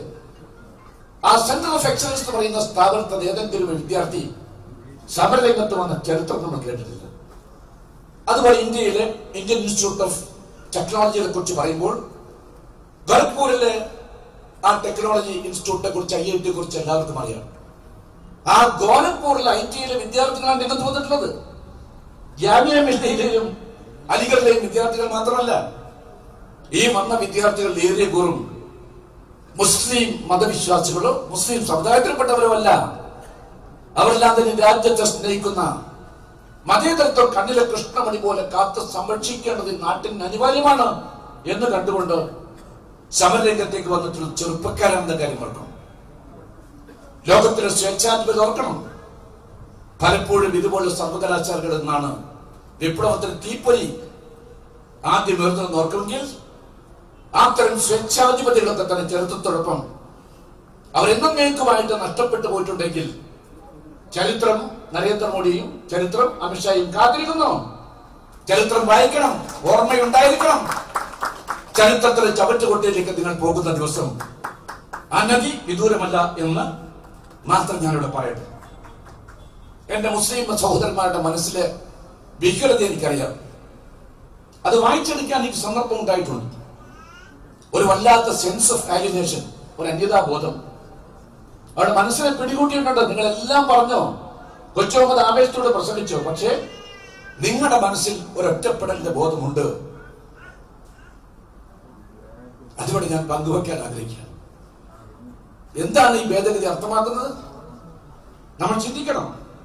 [SPEAKER 1] ആ സെന്റർ ഓഫ് എക്സലൻസ് എന്ന് പറയുന്ന സ്ഥാപനത്തിൽ ഏതെങ്കിലും ഒരു വിദ്യാർത്ഥി സമരരംഗത്ത് വന്ന ചരിത്രം നമ്മൾ കേട്ടിട്ടില്ല അതുപോലെ ഇന്ത്യയിലെ ഇന്ത്യൻ ഇൻസ്റ്റിറ്റ്യൂട്ട് ഓഫ് ടെക്നോളജിയെ കുറിച്ച് പറയുമ്പോൾ ഗോരഖ്പൂരിലെ ആ ടെക്നോളജി ഇൻസ്റ്റിറ്റ്യൂട്ടിനെ കുറിച്ച് ഐ ഐ ടിയെ കുറിച്ച് എല്ലാവർക്കും അറിയാം ആ ഗോരഖ്പൂരിലെ ഐ ടിയിലെ വിദ്യാർത്ഥികളാണ് രംഗത്ത് വന്നിട്ടുള്ളത് ജാമ്യ മില്ലയിലെയും അലിഗഡിലെയും വിദ്യാർത്ഥികൾ മാത്രമല്ല ഈ വന്ന വിദ്യാർത്ഥികൾ ഏറിയ കൂറും മുസ്ലിം മതവിശ്വാസികളോ മുസ്ലിം സമുദായത്തിൽപ്പെട്ടവരോ അല്ല അവരെല്ലാം തന്നെ രാജ്യത്തെ സ്നേഹിക്കുന്ന മതേതരത്വം കണ്ണിലെ കൃഷ്ണമണി പോലെ കാത്ത് സംരക്ഷിക്കേണ്ടത് നാട്ടിന് അനിവാര്യമാണ് എന്ന് കണ്ടുകൊണ്ട് സമരരംഗത്തേക്ക് വന്നിട്ടുള്ള ചെറുപ്പക്കാരാണെന്ന കാര്യം ഓർക്കണം ലോകത്തിലെ സ്വേച്ഛാധിപതി ഓർക്കണം പലപ്പോഴും ഇതുപോലുള്ള സർവകലാശാലകളിൽ നിന്നാണ് വിപ്ലവത്തിന് തീപ്പൊരി ആദ്യം ഉയർന്നു ഓർക്കുമെങ്കിൽ അത്തരം സ്വേച്ഛാധിപതികളൊക്കെ തന്നെ ചരിത്രത്തോടൊപ്പം അവരെന്നേക്കുമായിട്ട് നഷ്ടപ്പെട്ടു പോയിട്ടുണ്ടെങ്കിൽ ചരിത്രം നരേന്ദ്രമോദിയും ചരിത്രം അമിത്ഷായും കാത്തിരിക്കുന്നു ചരിത്രം വായിക്കണം ഓർമ്മയുണ്ടായിരിക്കണം ചരിത്രത്തിലെ ചവറ്റുകൊട്ടയിലേക്ക് നിങ്ങൾ പോകുന്ന ദിവസം അനധി വിദൂരമല്ല എന്ന് മാത്രം ഞാനിവിടെ പറയട്ടെ എന്റെ മുസ്ലിം സഹോദരന്മാരുടെ മനസ്സിലെ ഭീകരത എനിക്കറിയാം അത് വായിച്ചെടുക്കാൻ എനിക്ക് സന്ദർഭം ഉണ്ടായിട്ടുണ്ട് ഒരു വല്ലാത്ത സെൻസ് ഓഫ് ആലിനേഷൻ ഒരു അന്യതാബോധം അവരുടെ മനസ്സിനെ പിടികൂട്ടിയിട്ടുണ്ട് നിങ്ങളെല്ലാം പറഞ്ഞോ കൊച്ചു മുഹമ്മദ് ആവേശത്തോടെ പ്രസംഗിച്ചു പക്ഷേ നിങ്ങളുടെ മനസ്സിൽ ഒരു ഒറ്റപ്പെടലിന്റെ ബോധമുണ്ട് അതുകൊണ്ട് ഞാൻ പങ്കുവെക്കാൻ ആഗ്രഹിക്കുകയാണ് എന്താണ് ഈ ഭേദഗതി അർത്ഥമാക്കുന്നത് നമ്മൾ ചിന്തിക്കണം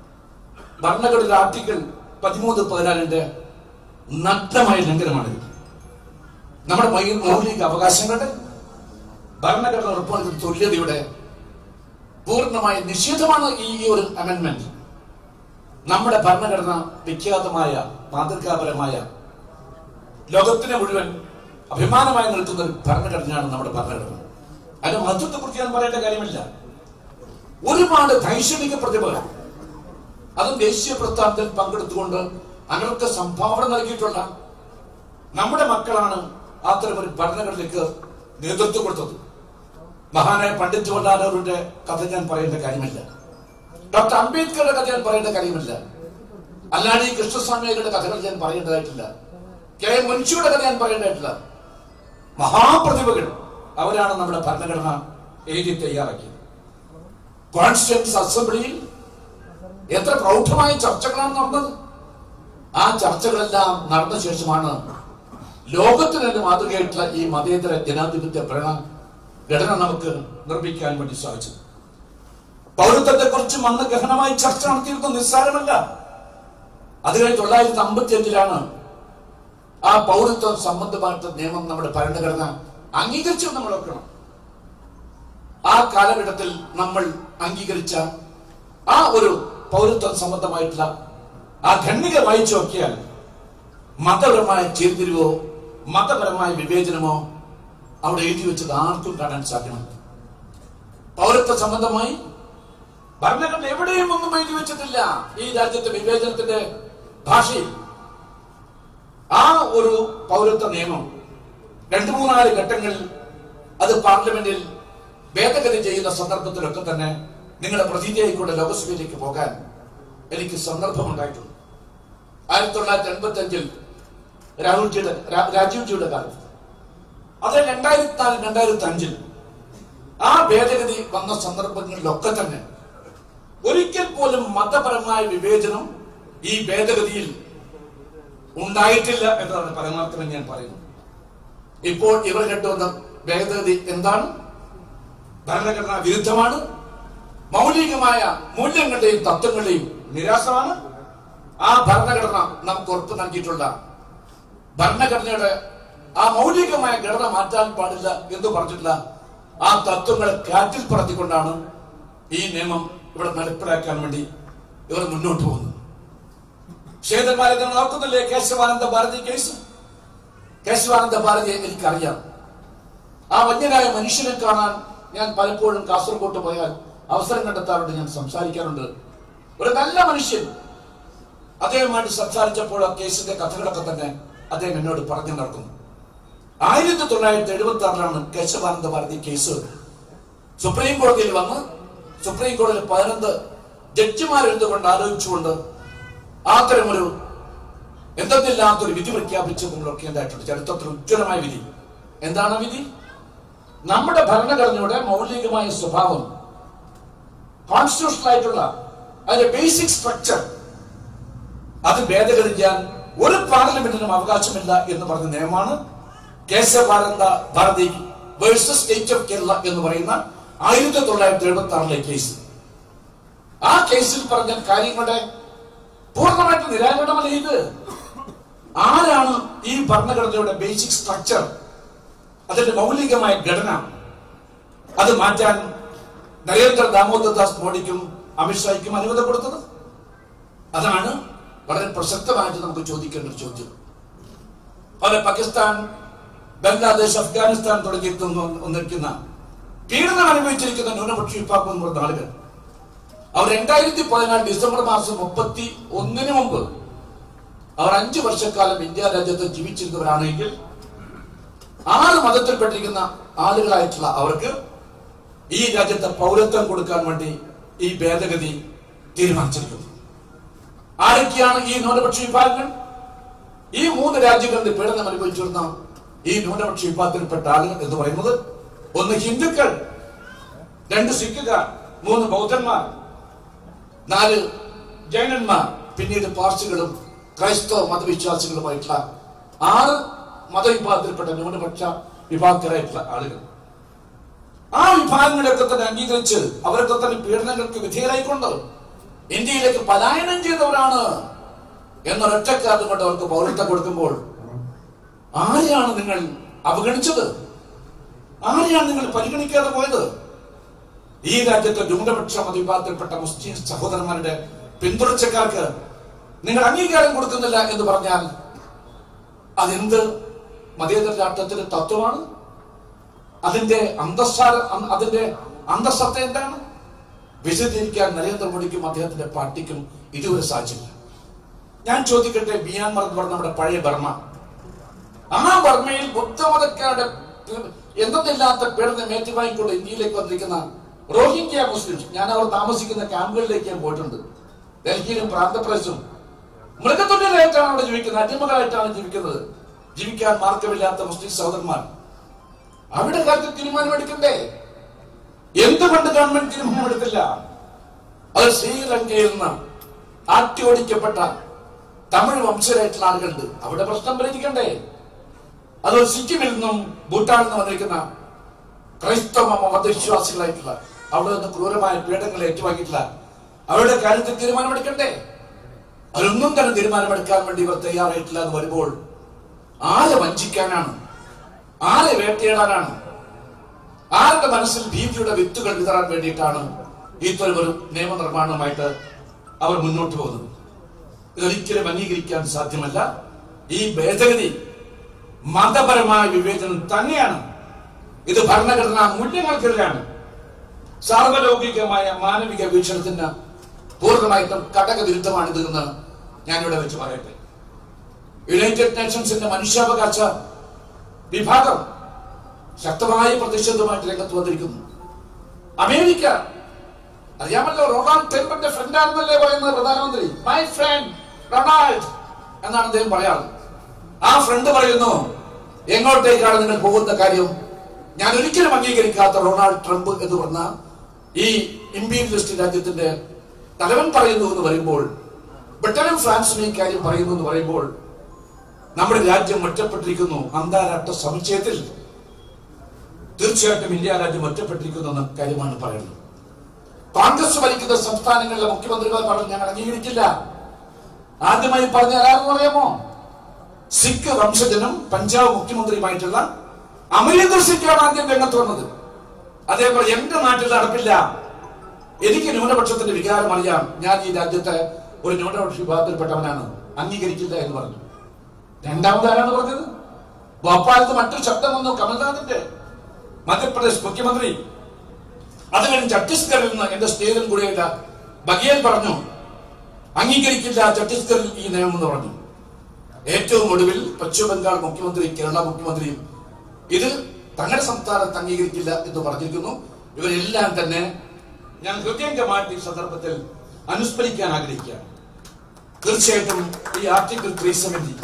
[SPEAKER 1] ഭരണഘടന ആർട്ടിക്കിൾ പതിമൂന്ന് പതിനാലിന്റെ നഗ്നമായ ലംഘനമാണിത് നമ്മുടെ മൗ- മൗലിക അവകാശങ്ങളുടെ ഭരണഘടന ഉറപ്പുവരുത്തുന്ന തുല്യതയുടെ പൂർണ്ണമായ നിഷേധമാണ് ഈ ഈ ഒരു അമെന്റ്മെന്റ് നമ്മുടെ ഭരണഘടന വിഖ്യാതമായ മാതൃകാപരമായ ലോകത്തിനെ മുഴുവൻ അഭിമാനമായി നിൽക്കുന്ന ഒരു ഭരണഘടനയാണ് നമ്മുടെ ഭരണഘടന അതിന്റെ മഹത്വത്തെ കുറിച്ച് ഞാൻ പറയേണ്ട കാര്യമില്ല ഒരുപാട് ദൈക്ഷണിക പ്രതിഭകൾ അതും ദേശീയ പ്രസ്ഥാനത്തിൽ പങ്കെടുത്തുകൊണ്ട് അനർക്ക സംഭാവന നൽകിയിട്ടുള്ള നമ്മുടെ മക്കളാണ് അത്തരം ഒരു ഭരണഘടനയ്ക്ക് നേതൃത്വം കൊടുത്തത് മഹാനായ പണ്ഡിറ്റ് ജവഹർലാൽ കഥ ഞാൻ പറയേണ്ട കാര്യമില്ല ഡോക്ടർ അംബേദ്കറുടെ കഥ ഞാൻ പറയേണ്ട കാര്യമില്ല അല്ലാതെ ഈ കൃഷ്ണസ്വാമിയുടെ കഥകൾ ഞാൻ പറയേണ്ടതായിട്ടില്ല കെ എം മുൻഷിയുടെ കഥ ഞാൻ പറയേണ്ടതായിട്ടില്ല മഹാപ്രതിഭകൾ അവരാണ് നമ്മുടെ ഭരണഘടന എഴുതി തയ്യാറാക്കിയത് കോൺസ്റ്റിറ്റ്യൻസ് അസംബ്ലിയിൽ എത്ര പ്രൗഢമായ ചർച്ചകളാണ് നടന്നത് ആ ചർച്ചകളെല്ലാം നടന്ന ശേഷമാണ് ലോകത്തിന് തന്നെ മാതൃകയായിട്ടുള്ള ഈ മതേതര ജനാധിപത്യ ഭരണ ഘടന നമുക്ക് നിർമ്മിക്കാൻ വേണ്ടി സാധിച്ചത് പൗരത്വത്തെ കുറിച്ചും അന്ന് ഗഹനമായി ചർച്ച നടത്തിയിരുന്നത് നിസ്സാരമല്ല അത് കഴിഞ്ഞ് തൊള്ളായിരത്തി അമ്പത്തി അഞ്ചിലാണ് ആ പൗരത്വ സംബന്ധമായിട്ട് നിയമം നമ്മുടെ ഭരണഘടന അംഗീകരിച്ചു നമ്മൾ ഓർക്കണം ആ കാലഘട്ടത്തിൽ നമ്മൾ അംഗീകരിച്ച ആ ഒരു പൗരത്വ സംബന്ധമായിട്ടുള്ള ആ ഖണ്ഡിക വായിച്ചു നോക്കിയാൽ മതപരമായ ചേരിതിരിവോ മതപരമായ വിവേചനമോ അവിടെ എഴുതി വെച്ചത് ആർക്കും കാണാൻ സാധ്യമല്ല പൗരത്വ സംബന്ധമായി ഭരണഘടന എവിടെയും ഒന്നും എഴുതി വെച്ചിട്ടില്ല ഈ രാജ്യത്തെ വിവേചനത്തിന്റെ ഭാഷയിൽ ആ ഒരു പൗരത്വ നിയമം രണ്ടു മൂന്നാല് ഘട്ടങ്ങളിൽ അത് പാർലമെന്റിൽ ഭേദഗതി ചെയ്യുന്ന സന്ദർഭത്തിലൊക്കെ തന്നെ നിങ്ങളുടെ പ്രതിനിധിയായിക്കൂടെ ലോകസഭയിലേക്ക് പോകാൻ എനിക്ക് സന്ദർഭമുണ്ടായിട്ടുണ്ട് ആയിരത്തി തൊള്ളായിരത്തി എൺപത്തി അഞ്ചിൽ രാഹുൽജിയുടെ രാ- രാജീവ്ജിയുടെ കാലത്ത് അത് രണ്ടായിരത്തി നാല് രണ്ടായിരത്തി അഞ്ചിൽ ആ ഭേദഗതി വന്ന സന്ദർഭങ്ങളിലൊക്കെ തന്നെ ഒരിക്കൽ പോലും മതപരമായ വിവേചനം ഈ ഭേദഗതിയിൽ ഉണ്ടായിട്ടില്ല എന്നതാണ് പരമാർത്ഥം ഞാൻ പറയുന്നത് ഇപ്പോൾ ഇവർ കണ്ടുവന്ന ഭേദഗതി എന്താണ് ഭരണഘടനാ വിരുദ്ധമാണ് മൗലികമായ മൂല്യങ്ങളുടെയും തത്വങ്ങളുടെയും നിരാശമാണ് ആ ഭരണഘടന നമുക്ക് ഉറപ്പ് നൽകിയിട്ടുള്ള ഭരണഘടനയുടെ ആ മൗലികമായ ഘടന മാറ്റാൻ പാടില്ല എന്ന് പറഞ്ഞിട്ടുള്ള ആ തത്വങ്ങളെ കാറ്റിൽ പറത്തിക്കൊണ്ടാണ് ഈ നിയമം ഇവിടെ നടപ്പിലാക്കാൻ വേണ്ടി ഇവർ മുന്നോട്ട് പോകുന്നത് ക്ഷേത്രന്മാരെ നിങ്ങൾ ഓർക്കുന്നില്ലേ കേശവാനന്ദ ഭാരതി കേസ് കേശവാനന്ദ ഭാരതിയെ എനിക്കറിയാം ആ വന്യനായ മനുഷ്യനെ കാണാൻ ഞാൻ പലപ്പോഴും കാസർഗോട്ട് പോയാൽ അവസരം കണ്ടെത്താറുണ്ട് ഞാൻ സംസാരിക്കാറുണ്ട് ഒരു നല്ല മനുഷ്യൻ അദ്ദേഹവുമായിട്ട് സംസാരിച്ചപ്പോൾ ആ കേസിന്റെ കഥകളൊക്കെ തന്നെ അദ്ദേഹം എന്നോട് പറഞ്ഞു നടക്കുന്നു ആയിരത്തി തൊള്ളായിരത്തി എഴുപത്തി ആറിലാണ് കേശവാനന്ദ ഭാരതി കേസ് സുപ്രീം കോടതിയിൽ വന്ന് സുപ്രീം കോടതിയിൽ പതിനൊന്ന് ജഡ്ജിമാരെഴുതുകൊണ്ട് ആലോചിച്ചുകൊണ്ട് അത്തരമൊരു എന്തെന്നില്ലാത്തൊരു വിധി പ്രഖ്യാപിച്ച് നമ്മളൊക്കെ ഉണ്ടായിട്ടുണ്ട് ചരിത്രത്തിൽ ഉജ്ജ്വലമായ വിധി എന്താണ് ആ വിധി നമ്മുടെ ഭരണഘടനയുടെ മൗലികമായ സ്വഭാവം കോൺസ്റ്റിറ്റ്യൂഷണൽ ആയിട്ടുള്ള അതിന്റെ ബേസിക് സ്ട്രക്ചർ അത് ഭേദഗതി ചെയ്യാൻ ഒരു പാർലമെന്റിനും അവകാശമില്ല എന്ന് പറഞ്ഞ നിയമമാണ് Kesavananda Bharati versus state of Kerala എന്ന് പറയുന്ന ആയിരത്തി തൊള്ളായിരത്തി എഴുപത്തി ആറിലെ കേസ് ആ കേസിൽ പറഞ്ഞ കാര്യങ്ങളുടെ പൂർണ്ണമായിട്ട് നിരാകരണമല്ല ഇത് ആരാണ് ഈ ഭരണഘടനയുടെ ബേസിക് സ്ട്രക്ചർ അതിന്റെ മൗലികമായ ഘടന അത് മാറ്റാൻ നരേന്ദ്ര ദാമോദർദാസ് മോഡിക്കും അമിത്ഷായ്ക്കും അനുമതി കൊടുത്തത് അതാണ് വളരെ പ്രസക്തമായിട്ട് നമുക്ക് ചോദിക്കേണ്ട ഒരു ചോദ്യം അതുപോലെ പാകിസ്ഥാൻ ബംഗ്ലാദേശ് അഫ്ഗാനിസ്ഥാൻ തുടങ്ങിയിരിക്കുന്ന വന്നിരിക്കുന്ന പീഡനം അനുഭവിച്ചിരിക്കുന്ന ന്യൂനപക്ഷ വിഭാഗം എന്ന് പറയുന്ന ആളുകൾ അവർ രണ്ടായിരത്തി പതിനാല് ഡിസംബർ മാസം മുപ്പത്തി ഒന്നിന് മുമ്പ് അവർ അഞ്ചു വർഷക്കാലം ഇന്ത്യ രാജ്യത്ത് ജീവിച്ചിരുന്നവരാണെങ്കിൽ ആറ് മതത്തിൽപ്പെട്ടിരിക്കുന്ന ആളുകളായിട്ടുള്ള അവർക്ക് ഈ രാജ്യത്തെ പൗരത്വം കൊടുക്കാൻ വേണ്ടി ഈ ഭേദഗതി തീരുമാനിച്ചിരിക്കുന്നു ആരൊക്കെയാണ് ഈ ന്യൂനപക്ഷ വിഭാഗങ്ങൾ ഈ മൂന്ന് രാജ്യങ്ങളിൽ പീഡനം അനുഭവിച്ചിരുന്ന ഈ ന്യൂനപക്ഷ വിഭാഗത്തിൽപ്പെട്ട ആളുകൾ എന്ന് പറയുന്നത് ഒന്ന് ഹിന്ദുക്കൾ രണ്ട് സിഖുകാർ മൂന്ന് ബൗദ്ധന്മാർ നാല് ജൈനന്മാർ പിന്നീട് പാർസികളും ക്രൈസ്തവ മതവിശ്വാസികളുമായിട്ടുള്ള ആറ് മതവിഭാഗത്തിൽപ്പെട്ട ന്യൂനപക്ഷ വിഭാഗത്തിലായിട്ടുള്ള ആളുകൾ ആ വിഭാഗങ്ങളെയൊക്കെ തന്നെ അംഗീകരിച്ച് അവരൊക്കെ തന്നെ പീഡനങ്ങൾക്ക് വിധേയരായിക്കൊണ്ട് ഇന്ത്യയിലേക്ക് പലായനം ചെയ്തവരാണ് എന്നൊരൊറ്റ കാരണം കൊണ്ട് അവർക്ക് പൗരത്വം കൊടുക്കുമ്പോൾ ആരെയാണ് നിങ്ങൾ അവഗണിച്ചത് ആരെയാണ് നിങ്ങൾ പരിഗണിക്കാതെ പോയത് ഈ രാജ്യത്തെ ന്യൂനപക്ഷ മതവിഭാഗത്തിൽപ്പെട്ട മുസ്ലിം സഹോദരന്മാരുടെ പിന്തുടർച്ചക്കാർക്ക് നിങ്ങൾ അംഗീകാരം കൊടുക്കുന്നില്ല എന്ന് പറഞ്ഞാൽ അതെന്ത് മതേതര രാഷ്ട്രത്തിന്റെ തത്വമാണ് അതിന്റെ അന്തസ്സാര അ- അതിന്റെ അന്തസ്സത്ത എന്താണ് വിശദീകരിക്കാൻ നരേന്ദ്രമോദിക്കും അദ്ദേഹത്തിന്റെ പാർട്ടിക്കും ഇതുവരെ സാധിച്ചില്ല ഞാൻ ചോദിക്കട്ടെ മ്യാൻമർ എന്ന് പറഞ്ഞ നമ്മുടെ പഴയ ബർമ്മ ആ ബർമ്മയിൽ ബുദ്ധമതക്കാരുടെ പീ- എന്തെന്നില്ലാത്ത പീഡനം ഏറ്റുവാങ്ങിക്കൊണ്ട് ഇന്ത്യയിലേക്ക് വന്നിരിക്കുന്ന റോഹിംഗ്യ മുസ്ലിംസ് ഞാൻ അവർ താമസിക്കുന്ന ക്യാമ്പുകളിലേക്ക് ഞാൻ പോയിട്ടുണ്ട് ഡൽഹിയിലും പ്രാന്തപ്രദേശും മൃഗത്തുല്യരായിട്ടാണ് അവിടെ ജീവിക്കുന്നത് അടിമകളായിട്ടാണ് ജീവിക്കുന്നത് ജീവിക്കാൻ മാർഗമില്ലാത്ത മുസ്ലിം സഹോദരന്മാർ അവിടെ കാര്യത്തിൽ തീരുമാനമെടുക്കണ്ടേ എന്തുകൊണ്ട് ഗവൺമെന്റ് തീരുമാനമെടുത്തില്ല അത് ശ്രീലങ്കയിൽ നിന്ന് ആട്ടി ഓടിക്കപ്പെട്ട തമിഴ് വംശരായിട്ടുള്ള ആളുകളുണ്ട് അവിടെ പ്രശ്നം പരിഹരിക്കണ്ടേ അത് സിക്കിമിൽ നിന്നും ഭൂട്ടാനിൽ നിന്ന് വന്നിരിക്കുന്ന ക്രൈസ്തവ മതവിശ്വാസികളായിട്ടുള്ള അവിടെ നിന്ന് ക്രൂരമായ പീഡനങ്ങൾ ഏറ്റുവാങ്ങിയിട്ടില്ല അവരുടെ കാര്യത്തിൽ തീരുമാനമെടുക്കണ്ടേ അവരൊന്നും തന്നെ തീരുമാനമെടുക്കാൻ വേണ്ടി ഇവർ തയ്യാറായിട്ടില്ല എന്ന് വരുമ്പോൾ ആരെ വഞ്ചിക്കാനാണ് ആരെ വേട്ടയിടാനാണ് ആരുടെ മനസ്സിൽ ഭീതിയുടെ വിത്തുകൾ വിതറാൻ വേണ്ടിയിട്ടാണ് ഇത്തരം ഒരു നിയമനിർമ്മാണവുമായിട്ട് അവർ മുന്നോട്ട് പോകുന്നത് ഇതൊരിക്കലും അംഗീകരിക്കാൻ സാധ്യമല്ല ഈ ഭേദഗതി മതപരമായ വിവേചനം തന്നെയാണ് ഇത് ഭരണഘടനാ മൂല്യങ്ങൾക്കെതിരാണ് സാർവലൗകികമായ മാനവിക വീക്ഷണത്തിന് പൂർണ്ണമായിട്ടും ഘടകവിരുദ്ധമാണിത് എന്ന് ഞാനിവിടെ വെച്ച് പറയട്ടെ യുണൈറ്റഡ് നേഷൻസിന്റെ മനുഷ്യാവകാശ വിഭാഗം ശക്തമായ പ്രതിഷേധവുമായിട്ട് രംഗത്ത് വന്നിരിക്കുന്നു അമേരിക്ക അറിയാമല്ലോ റൊണാൾഡ് ടെമ്പറിന്റെ ഫ്രണ്ട് ആണെന്നല്ലേ പറയുന്നത് പ്രധാനമന്ത്രി മൈ ഫ്രണ്ട് റൊണാൾഡ് എന്നാണ് അദ്ദേഹം പറയാറ് ആ ഫ്രണ്ട് പറയുന്നു എങ്ങോട്ടേക്കാണ് നിങ്ങൾ പോകുന്ന കാര്യം ഞാൻ ഒരിക്കലും അംഗീകരിക്കാത്ത റൊണാൾഡ് ട്രംപ് എന്ന് പറഞ്ഞ ഈ ഇമ്പീരിയലിസ്റ്റ് രാജ്യത്തിന്റെ തലവൻ പറയുന്നു എന്ന് പറയുമ്പോൾ ബ്രിട്ടനും ഫ്രാൻസും ഈ കാര്യം പറയുന്നു എന്ന് പറയുമ്പോൾ നമ്മുടെ രാജ്യം ഒറ്റപ്പെട്ടിരിക്കുന്നു അന്താരാഷ്ട്ര സമുച്ചയത്തിൽ തീർച്ചയായിട്ടും ഇന്ത്യ രാജ്യം ഒറ്റപ്പെട്ടിരിക്കുന്നു എന്ന കാര്യമാണ് പറയുന്നത് കോൺഗ്രസ് ഭരിക്കുന്ന സംസ്ഥാനങ്ങളിലെ മുഖ്യമന്ത്രികൾ പറഞ്ഞു ഞങ്ങൾ അംഗീകരിക്കില്ല ആദ്യമായി പറഞ്ഞ ആരാണെന്ന് അറിയാമോ സിഖ് വംശജനും പഞ്ചാബ് മുഖ്യമന്ത്രിയുമായിട്ടുള്ള അമരീന്ദർ സിംഗാണ് ആദ്യം രംഗത്ത് വന്നത് അതേപോലെ എന്റെ നാട്ടിൽ നടപ്പില്ല എനിക്ക് ന്യൂനപക്ഷത്തിന്റെ വികാരം അറിയാം ഞാൻ ഈ രാജ്യത്തെ ഒരു ന്യൂനപക്ഷ വിഭാഗത്തിൽപ്പെട്ടവനാണ് അംഗീകരിക്കില്ല എന്ന് പറഞ്ഞു രണ്ടാമത് ആരാണ് പറഞ്ഞത് ഭോപ്പാലത്ത് മറ്റൊരു ശബ്ദം വന്നു കമൽനാഥിന്റെ മധ്യപ്രദേശ് മുഖ്യമന്ത്രി അത് കഴിഞ്ഞ് ഛത്തീസ്ഗഡിൽ നിന്ന് എന്റെ സ്നേഹിതൻ കൂടിയായില്ല ബഗേൽ പറഞ്ഞു അംഗീകരിക്കില്ല ഛത്തീസ്ഗഡിൽ ഈ നിയമം എന്ന് പറഞ്ഞു ഏറ്റവും ഒടുവിൽ പശ്ചിമ ബംഗാൾ മുഖ്യമന്ത്രി കേരള മുഖ്യമന്ത്രിയും ഇത് തങ്ങളുടെ സംസ്ഥാനത്ത് അംഗീകരിക്കില്ല എന്ന് പറഞ്ഞിരിക്കുന്നു ഇവരെല്ലാം തന്നെ ഞാൻ ഹൃദയംഗമായിട്ട് ഈ സന്ദർഭത്തിൽ അനുസ്മരിക്കാൻ ആഗ്രഹിക്കുകയാണ് തീർച്ചയായിട്ടും ഈ ആർട്ടിക്കിൾ ത്രീ സെവന്റി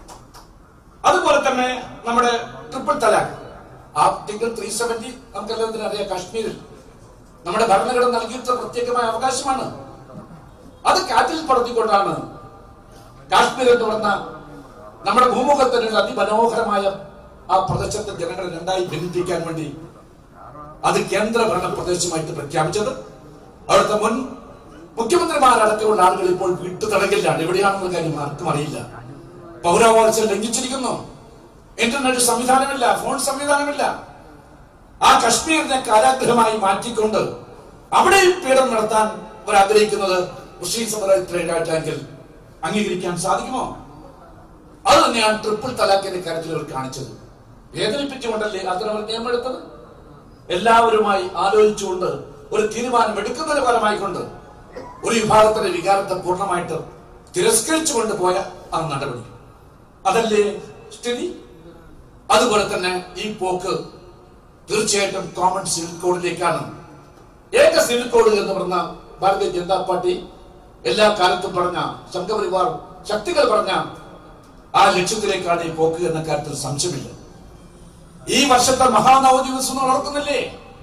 [SPEAKER 1] അതുപോലെ തന്നെ നമ്മുടെ triple talaq article three seventy നമുക്കെല്ലാത്തിനും അറിയാം കാശ്മീരിൽ നമ്മുടെ ഭരണഘടന നൽകിയിട്ടുള്ള പ്രത്യേകമായ അവകാശമാണ് അത് കാറ്റിൽ പറത്തിക്കൊണ്ടാണ് കാശ്മീർ എന്ന് പറഞ്ഞ നമ്മുടെ ഭൂമുഖത്തിനുള്ള അതിമനോഹരമായ ആ പ്രദേശത്തെ ജനങ്ങളെ രണ്ടായി ഭിന്നിപ്പിക്കാൻ വേണ്ടി അത് കേന്ദ്ര ഭരണ പ്രദേശമായിട്ട് പ്രഖ്യാപിച്ചത് അവിടുത്തെ മുൻ മുഖ്യമന്ത്രിമാരടക്കമുള്ള ആളുകൾ ഇപ്പോൾ വിട്ടുതടകില്ലാണ് എവിടെയാണെന്ന കാര്യം ആർക്കും അറിയില്ല പൗരാവകാശം ലംഘിച്ചിരിക്കുന്നു ഇന്റർനെറ്റ് സംവിധാനമില്ല ഫോൺ സംവിധാനമില്ല ആ കശ്മീരിനെ കാരാഗ്രഹമായി മാറ്റിക്കൊണ്ട് അവിടെയും പീഡനം നടത്താൻ അവർ ആഗ്രഹിക്കുന്നത് മുസ്ലിം സമുദായത്തിലേക്കായിട്ടെങ്കിൽ അംഗീകരിക്കാൻ സാധിക്കുമോ അത് തന്നെയാണ് ട്രിപ്പിൾ തലാഖിന്റെ കാര്യത്തിൽ അവർ കാണിച്ചത് വേദനിപ്പിച്ചുകൊണ്ടല്ലേ അത്തരം നിയമമെടുത്തത് എല്ലാവരുമായി ആലോചിച്ചുകൊണ്ട് ഒരു തീരുമാനം എടുക്കുന്നതിന് ഫലമായിക്കൊണ്ട് ഒരു വിഭാഗത്തിന്റെ വികാരത്തെ പൂർണ്ണമായിട്ട് തിരസ്കരിച്ചുകൊണ്ട് പോയ ആ നടപടി അതല്ലേ സ്ഥിതി അതുപോലെ തന്നെ ഈ പോക്ക് തീർച്ചയായിട്ടും കോമൺ സിവിൽ കോഡിലേക്കാണ് ഏക സിവിൽ കോഡ് എന്ന് പറഞ്ഞ ഭാരതീയ ജനതാ പാർട്ടി എല്ലാ കാലത്തും പറഞ്ഞ സംഘപരിവാർ ശക്തികൾ പറഞ്ഞ ആ ലക്ഷ്യത്തിലേക്കാണ് ഈ പോക്ക് എന്ന കാര്യത്തിൽ സംശയമില്ല ഈ വർഷത്തെ മഹാനവ ദിവസം നടക്കുന്നില്ലേ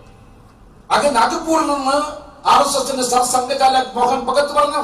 [SPEAKER 1] അങ്ങ് നാഗ്പൂരിൽ നിന്ന് ആർ എസ് എസിന്റെ സർസംഘചാലക് മോഹൻ ഭഗത് പറഞ്ഞു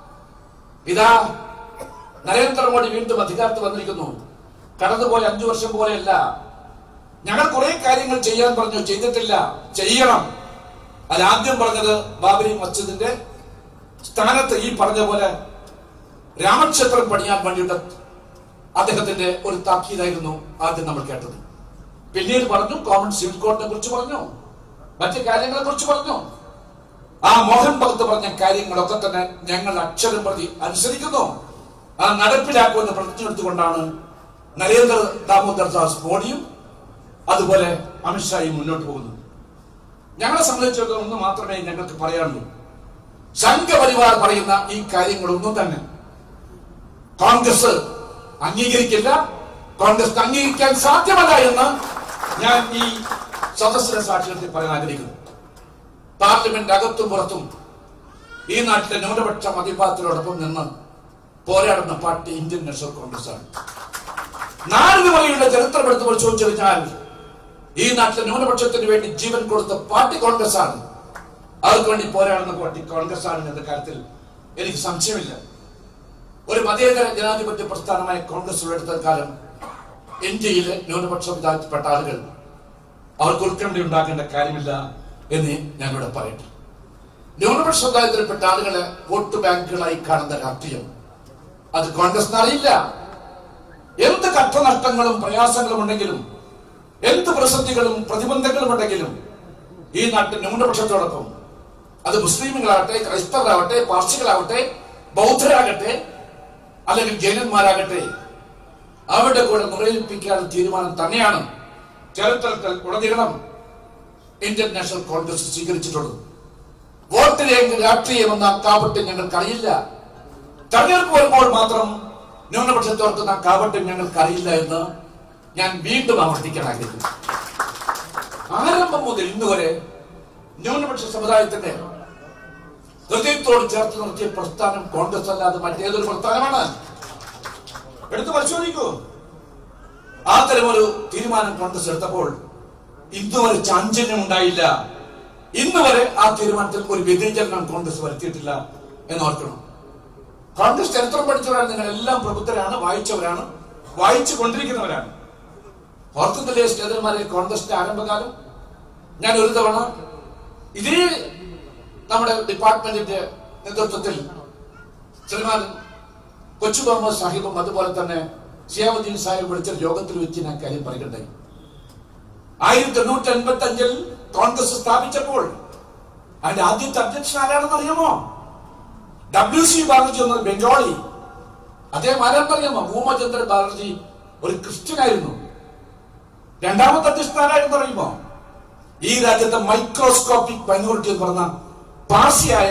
[SPEAKER 1] ഇതാ നരേന്ദ്രമോദി വീണ്ടും അധികാരത്തിൽ വന്നിരിക്കുന്നു കടന്നുപോയ അഞ്ചു വർഷം പോലെയല്ല ഞങ്ങൾ കുറെ കാര്യങ്ങൾ ചെയ്യാൻ പറഞ്ഞു ചെയ്തിട്ടില്ല ചെയ്യണം അതിലാദ്യം പറഞ്ഞത് ബാബരി മസ്ജിദിന്റെ സ്ഥാനത്ത് ഈ പറഞ്ഞ പോലെ രാമക്ഷേത്രം പണിയാൻ വേണ്ടിയിട്ട് അദ്ദേഹത്തിന്റെ ഒരു താക്കീതായിരുന്നു ആദ്യം നമ്മൾ കേട്ടത് പിന്നീട് പറഞ്ഞു കോമൺ സിവിൽ കോഡിനെ കുറിച്ച് പറഞ്ഞു മറ്റു കാര്യങ്ങളെ കുറിച്ച് പറഞ്ഞു ആ മോഹൻ ഭഗത്ത് പറഞ്ഞ കാര്യങ്ങളൊക്കെ തന്നെ ഞങ്ങൾ അക്ഷരം പ്രതി അനുസരിക്കുന്നു ആ നടപ്പിലാക്കുമെന്ന് പ്രതിജ്ഞ എടുത്തുകൊണ്ടാണ് നരേന്ദ്ര ദാമോദർ ദാസ് മോഡിയും അതുപോലെ അമിത്ഷായും മുന്നോട്ട് പോകുന്നത് ഞങ്ങളെ സംബന്ധിച്ചിടത്തോളം ഒന്ന് മാത്രമേ ഞങ്ങൾക്ക് പറയാനുള്ളൂ സംഘപരിവാർ പറയുന്ന ഈ കാര്യങ്ങളൊന്നും തന്നെ കോൺഗ്രസ് അംഗീകരിക്കില്ല കോൺഗ്രസ് അംഗീകരിക്കാൻ സാധ്യമല്ല എന്ന് ഞാൻ ഈ സദസ്സിനെ സാക്ഷ്യത്തിൽ പറയാൻ ആഗ്രഹിക്കുന്നു പാർലമെന്റ് അകത്തും പുറത്തും ഈ നാട്ടിലെ ന്യൂനപക്ഷ മതിപാത്രത്തോടൊപ്പം നിന്ന് പോരാടുന്ന പാർട്ടി ഇന്ത്യൻ നാഷണൽ കോൺഗ്രസ് ആണ് നാല് വരെയുള്ള ചരിത്രം എടുത്ത് പരിശോധിച്ചു കഴിഞ്ഞാൽ ഈ നാട്ടിലെ ന്യൂനപക്ഷത്തിന് വേണ്ടി ജീവൻ കൊടുത്ത പാർട്ടി കോൺഗ്രസ് ആണ് അവർക്ക് വേണ്ടി പോരാടുന്ന പാർട്ടി കോൺഗ്രസ് ആണ് എന്ന കാര്യത്തിൽ എനിക്ക് സംശയമില്ല ഒരു മതേതര ജനാധിപത്യ പ്രസ്ഥാനമായ കോൺഗ്രസ് ഉള്ളെടുത്ത കാലം ഇന്ത്യയിലെ ന്യൂനപക്ഷ വിഭാഗത്തിൽപ്പെട്ട ആളുകൾ അവർക്ക് ഉത്കണ്ഠ ഉണ്ടാക്കേണ്ട കാര്യമില്ല എന്ന് ഞാനിവിടെ പറയട്ടെ ന്യൂനപക്ഷ സമുദായത്തിൽപ്പെട്ട ആളുകളെ വോട്ട് ബാങ്കുകളായി കാണുന്ന രാഷ്ട്രീയം അത് കോൺഗ്രസിന് അറിയില്ല എന്ത് കഷ്ടനഷ്ടങ്ങളും പ്രയാസങ്ങളും ഉണ്ടെങ്കിലും എന്ത് പ്രതിസന്ധികളും പ്രതിബന്ധങ്ങളും ഉണ്ടെങ്കിലും ഈ നാട്ടിൽ ന്യൂനപക്ഷത്തോടൊപ്പം അത് മുസ്ലിമുകളാകട്ടെ ക്രൈസ്തവരാകട്ടെ പാർസികളാവട്ടെ ബൗദ്ധരാകട്ടെ അല്ലെങ്കിൽ ജൈനന്മാരാകട്ടെ അവരുടെ കൂടെ മുറയിപ്പിക്കാനുള്ള തീരുമാനം തന്നെയാണ് ചരിത്രത്തിൽ ഉടനീളം ഇന്ത്യൻ നാഷണൽ കോൺഗ്രസ് സ്വീകരിച്ചിട്ടുള്ളത് വോട്ടിലേക്ക് രാഷ്ട്രീയം എന്ന കാപട്യം ഞങ്ങൾക്കറിയില്ല തെരഞ്ഞെടുപ്പ് വരുമ്പോൾ മാത്രം ന്യൂനപക്ഷത്തോർക്ക് നാം കാപട്യം ഞങ്ങൾക്കറിയില്ല എന്ന് ഞാൻ വീണ്ടും ആവർത്തിക്കാൻ ആഗ്രഹിക്കുന്നു ആരംഭം മുതൽ ഇന്ന് വരെ ന്യൂനപക്ഷ സമുദായത്തിന്റെ ഹൃദയത്തോട് ചേർത്ത് നിർത്തിയ പ്രസ്ഥാനം കോൺഗ്രസ് അല്ലാതെ മറ്റേതൊരു പ്രസ്ഥാനമാണ് എടുത്ത് പരിശോധിക്കൂ ആ തരമൊരു തീരുമാനം കോൺഗ്രസ് എടുത്തപ്പോൾ ഇന്ന് വരെ ചാഞ്ചല്യം ഉണ്ടായില്ല ഇന്ന് വരെ ആ തീരുമാനത്തിൽ ഒരു വ്യതിചലനം കോൺഗ്രസ് വരുത്തിയിട്ടില്ല എന്ന് ഓർക്കണം കോൺഗ്രസ് ചരിത്രം പഠിച്ചവരാണ് നിങ്ങൾ എല്ലാം പ്രബുദ്ധരാണ് വായിച്ചവരാണ് വായിച്ചു കൊണ്ടിരിക്കുന്നവരാണ് ഓർക്കുന്നില്ലേ സ്നേഹിതന്മാരെ കോൺഗ്രസിന്റെ ആരംഭകാലം ഞാൻ ഒരു തവണ ഇതേ നമ്മുടെ ഡിപ്പാർട്ട്മെന്റിന്റെ നേതൃത്വത്തിൽ ശ്രീമാൻ കൊച്ചു മുഹമ്മദ് സാഹിബും അതുപോലെ തന്നെ സിയാമുദ്ദീൻ സാഹിബ് വിളിച്ച യോഗത്തിൽ വെച്ച് ഞാൻ കാര്യം പറയുകയുണ്ടായി ആയിരത്തി എണ്ണൂറ്റി അൻപത്തി അഞ്ചിൽ കോൺഗ്രസ് സ്ഥാപിച്ചപ്പോൾ അതിന്റെ ആദ്യത്തെ അധ്യക്ഷൻ ആരാണെന്ന് അറിയാമോ ഡബ്ല്യു സി ബാനർജി എന്ന ബംഗാളി അദ്ദേഹം ആരാണെന്നറിയാമോ ഭൂമചന്ദ്രൻ ബാനർജി ഒരു ക്രിസ്ത്യൻ ആയിരുന്നു രണ്ടാമത്തെ അധ്യക്ഷൻ ആരായിരുന്നു അറിയുമോ ഈ രാജ്യത്തെ മൈക്രോസ്കോപ്പിക് മൈനോറിറ്റി എന്ന് പറഞ്ഞ പാർസിയായ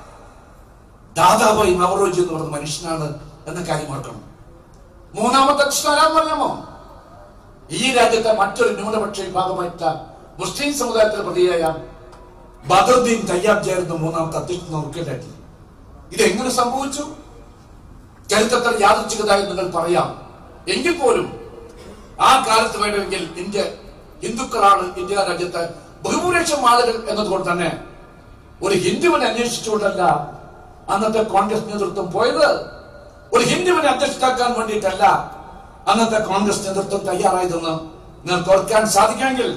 [SPEAKER 1] ദാദാബായി നവറോജി എന്ന് പറഞ്ഞ മനുഷ്യനാണ് എന്ന കാര്യം ഓർക്കണം മൂന്നാമത്തെ അധ്യക്ഷൻ ആരാന്ന് അറിയാമോ ഈ രാജ്യത്തെ മറ്റൊരു ന്യൂനപക്ഷ വിഭാഗമായിട്ട മുസ്ലിം സമുദായത്തിലെ പ്രതിയായ ബദറുദ്ദീൻ തയ്യാബ് ആയിരുന്നു മൂന്നാമത്തെ അധ്യക്ഷൻ നോക്കേണ്ടത് ഇത് എങ്ങനെ സംഭവിച്ചു ചരിത്രത്തിൽ യാദൃച്ഛികത എന്ന് നിങ്ങൾ പറയാം എങ്കിൽ പോലും ആ കാലത്ത് വേണമെങ്കിൽ ഇന്ത്യ ഹിന്ദുക്കളാണ് ഇന്ത്യ രാജ്യത്തെ ബഹുഭൂരിപക്ഷം ആളുകൾ എന്നതുകൊണ്ട് തന്നെ ഒരു ഹിന്ദുവിനെ അന്വേഷിച്ചുകൊണ്ടല്ല അന്നത്തെ കോൺഗ്രസ് നേതൃത്വം പോയത് ഒരു ഹിന്ദുവിനെ അധ്യക്ഷനാക്കാൻ വേണ്ടിയിട്ടല്ല അന്നത്തെ കോൺഗ്രസ് നേതൃത്വം തയ്യാറായതെന്ന് നിങ്ങൾക്ക് ഓർക്കാൻ സാധിക്കുമെങ്കിൽ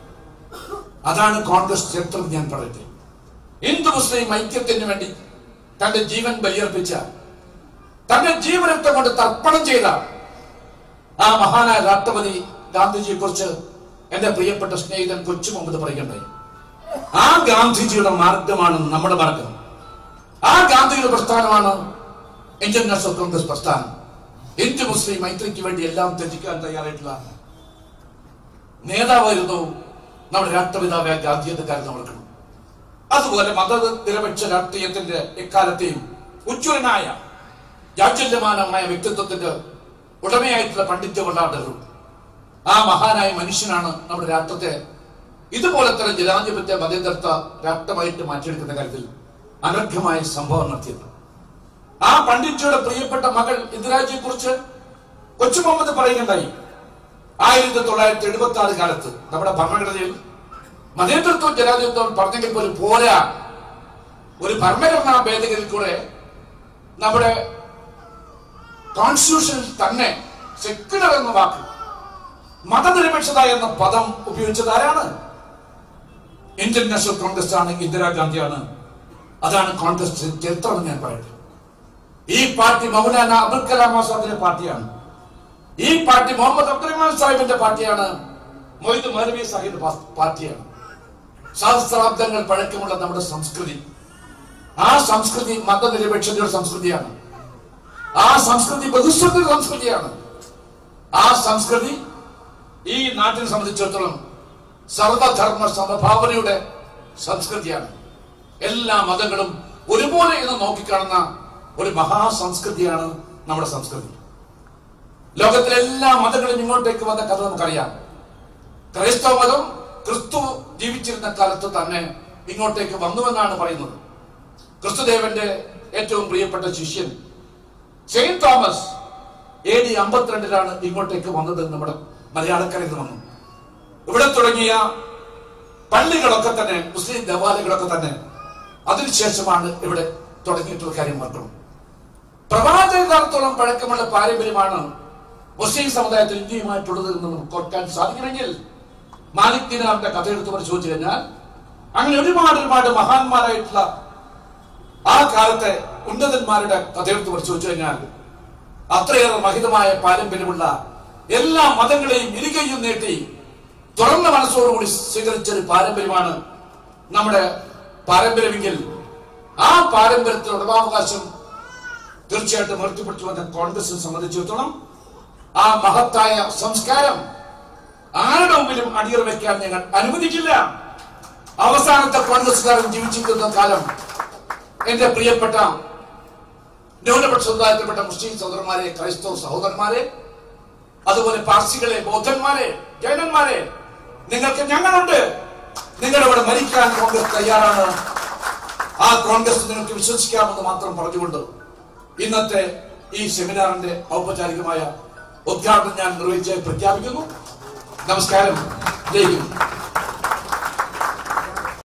[SPEAKER 1] അതാണ് കോൺഗ്രസ് ചരിത്രം ഞാൻ പറയട്ടെ ഹിന്ദു മുസ്ലിം ഐക്യത്തിന് വേണ്ടി തന്റെ ജീവൻ ബലിയർപ്പിച്ച തന്റെ ജീവനത്തെ കൊണ്ട് തർപ്പണം ചെയ്ത ആ മഹാനായ രാഷ്ട്രപതി ഗാന്ധിജിയെ കുറിച്ച് എന്റെ പ്രിയപ്പെട്ട സ്നേഹിതൻ കൊച്ചു മുമ്പ് പറയുകയുണ്ടായി ആ ഗാന്ധിജിയുടെ മാർഗമാണ് നമ്മുടെ മാർഗം ആ ഗാന്ധിയുടെ പ്രസ്ഥാനമാണ് ഇന്ത്യൻ നാഷണൽ കോൺഗ്രസ് പ്രസ്ഥാനം ഹിന്ദു മുസ്ലിം മൈത്രിക്ക് വേണ്ടി എല്ലാം ത്യജിക്കാൻ തയ്യാറായിട്ടുള്ള നേതാവായിരുന്നു നമ്മുടെ രാഷ്ട്രപിതാവായ ഗാന്ധി എന്ന കാര്യം നമ്മൾ ഓർക്കണം അതുപോലെ മതനിരപേക്ഷ രാഷ്ട്രീയത്തിന്റെ എക്കാലത്തെയും ഉജ്ജ്വലനായ ജാജ്വല്യമാനമായ വ്യക്തിത്വത്തിന്റെ ഉടമയായിട്ടുള്ള പണ്ഡിറ്റ് ജവഹർലാൽ നെഹ്റു ആ മഹാനായ മനുഷ്യനാണ് നമ്മുടെ രാഷ്ട്രത്തെ ഇതുപോലെ തന്നെ ജനാധിപത്യ മതേതരത്വ രാഷ്ട്രമായിട്ട് മാറ്റിയെടുക്കുന്ന കാര്യത്തിൽ അനർഘമായ സംഭവം നടത്തിയത് ആ പണ്ഡിറ്റ്ജിയുടെ പ്രിയപ്പെട്ട മകൾ ഇന്ദിരാജിയെ കുറിച്ച് കൊച്ചു മുഹമ്മദ് പറയുകയുണ്ടായി ആയിരത്തി തൊള്ളായിരത്തി എഴുപത്തി ആറ് കാലത്ത് നമ്മുടെ ഭരണഘടനയിൽ മതേതൃത്വം ജനാധിപത്യം പറഞ്ഞെങ്കിൽ പോലും പോരാ ഒരു ഭരണഘടനാ ഭേദഗതിയിൽ കൂടെ നമ്മുടെ കോൺസ്റ്റിറ്റ്യൂഷനിൽ തന്നെ സെക്യുലർ എന്ന വാക്ക് മതനിരപേക്ഷത എന്ന പദം ഉപയോഗിച്ചത് ആരാണ് ഇന്ത്യൻ നാഷണൽ കോൺഗ്രസ് ആണ് ഇന്ദിരാഗാന്ധിയാണ് അതാണ് കോൺഗ്രസ് ചരിത്രം എന്ന് ഞാൻ പറയട്ടെ ഈ പാർട്ടി മൗലാന അബുൽ കലാം ആസാദിന്റെ പാർട്ടിയാണ് ഈ പാർട്ടി മുഹമ്മദ് അബ്ദുറഹ്മാൻ സാഹിബിന്റെ പാർട്ടിയാണ് മൊയ്ത് മൗലവി സാഹിബിന്റെ പാ- പാർട്ടിയാണ് സഹസ്രാബ്ദങ്ങൾ പഴക്കമുള്ള നമ്മുടെ സംസ്കൃതി ആ സംസ്കൃതി മതനിരപേക്ഷതയുടെ സംസ്കൃതിയാണ് ആ സംസ്കൃതി ബഹുസ്വത്തിന്റെ സംസ്കൃതിയാണ് ആ സംസ്കൃതി ഈ നാട്ടിനെ സംബന്ധിച്ചിടത്തോളം സർവധർമ്മ സമഭാവനയുടെ സംസ്കൃതിയാണ് എല്ലാ മതങ്ങളും ഒരുപോലെ എന്ന് നോക്കിക്കാണുന്ന ഒരു മഹാസംസ്കൃതിയാണ് നമ്മുടെ സംസ്കൃതി ലോകത്തിലെ എല്ലാ മതങ്ങളും ഇങ്ങോട്ടേക്ക് വന്ന കഥ നമുക്കറിയാം ക്രൈസ്തവ മതം ക്രിസ്തു ജീവിച്ചിരുന്ന കാലത്ത് തന്നെ ഇങ്ങോട്ടേക്ക് വന്നുവെന്നാണ് പറയുന്നത് ക്രിസ്തുദേവന്റെ ഏറ്റവും പ്രിയപ്പെട്ട ശിഷ്യൻ സെയിന്റ് തോമസ് എ ഡി അമ്പത്തിരണ്ടിലാണ് ഇങ്ങോട്ടേക്ക് വന്നത് നമ്മുടെ മലയാളക്കരയിൽ നിന്ന് വന്നു ഇവിടെ തുടങ്ങിയ പള്ളികളൊക്കെ തന്നെ മുസ്ലിം ദേവാലയങ്ങളൊക്കെ തന്നെ അതിനുശേഷമാണ് ഇവിടെ തുടങ്ങിയിട്ടുള്ള കാര്യം മക്കളും പ്രവാചക കാലത്തോളം പഴക്കമുള്ള പാരമ്പര്യമാണ് മുസ്ലിം സമുദായത്തിൽ ഇന്ത്യയുമായിട്ടുള്ളത് എന്ന് നമുക്ക് ഓർക്കാൻ സാധിക്കണമെങ്കിൽ മാലിക് ദിനാറിന്റെ കഥ എടുത്ത് പരിശോധിച്ചു കഴിഞ്ഞാൽ അങ്ങനെ ഒരുപാട് ഒരുപാട് മഹാന്മാരായിട്ടുള്ള ആ കാലത്തെ ഉന്നതന്മാരുടെ കഥയെടുത്ത് പരിശോധിച്ചു കഴിഞ്ഞാൽ അത്രയേറെ മഹിതമായ പാരമ്പര്യമുള്ള എല്ലാ മതങ്ങളെയും ഇരുകയും നീട്ടി തുറന്ന മനസ്സോടുകൂടി സ്വീകരിച്ച ഒരു പാരമ്പര്യമാണ് നമ്മുടെ പാരമ്പര്യമെങ്കിൽ ആ പാരമ്പര്യത്തിൽ ഉടമാവകാശം തീർച്ചയായിട്ടും ഉയർത്തിപ്പിടിച്ചു വന്ന കോൺഗ്രസിനെ സംബന്ധിച്ചിടത്തോളം ആ മഹത്തായ സംസ്കാരം ആരുടെ മുമ്പിലും അടിയറ വെക്കാൻ ഞങ്ങൾ അനുവദിക്കില്ല അവസാനത്തെ കോൺഗ്രസ്സുകാരൻ ജീവിച്ചിരിക്കുന്ന കാലം എന്റെ പ്രിയപ്പെട്ട ന്യൂനപക്ഷ സമുദായത്തിൽപ്പെട്ട മുസ്ലിം സഹോദരന്മാരെ ക്രൈസ്തവ സഹോദരന്മാരെ അതുപോലെ പാർസികളെ ബൗദ്ധന്മാരെ ജൈനന്മാരെ നിങ്ങൾക്ക് ഞങ്ങളുണ്ട് നിങ്ങളുടെ ഇവിടെ മരിക്കാൻ കോൺഗ്രസ് തയ്യാറാണ് ആ കോൺഗ്രസ് നിങ്ങൾക്ക് വിശ്വസിക്കാമെന്ന് മാത്രം പറഞ്ഞുകൊണ്ട് ഇന്നത്തെ ഈ സെമിനാറിന്റെ ഔപചാരികമായ ഉദ്ഘാടനം ഞാൻ നിർവഹിച്ച് പ്രഖ്യാപിക്കുന്നു നമസ്കാരം ജയ് ഹിന്ദ്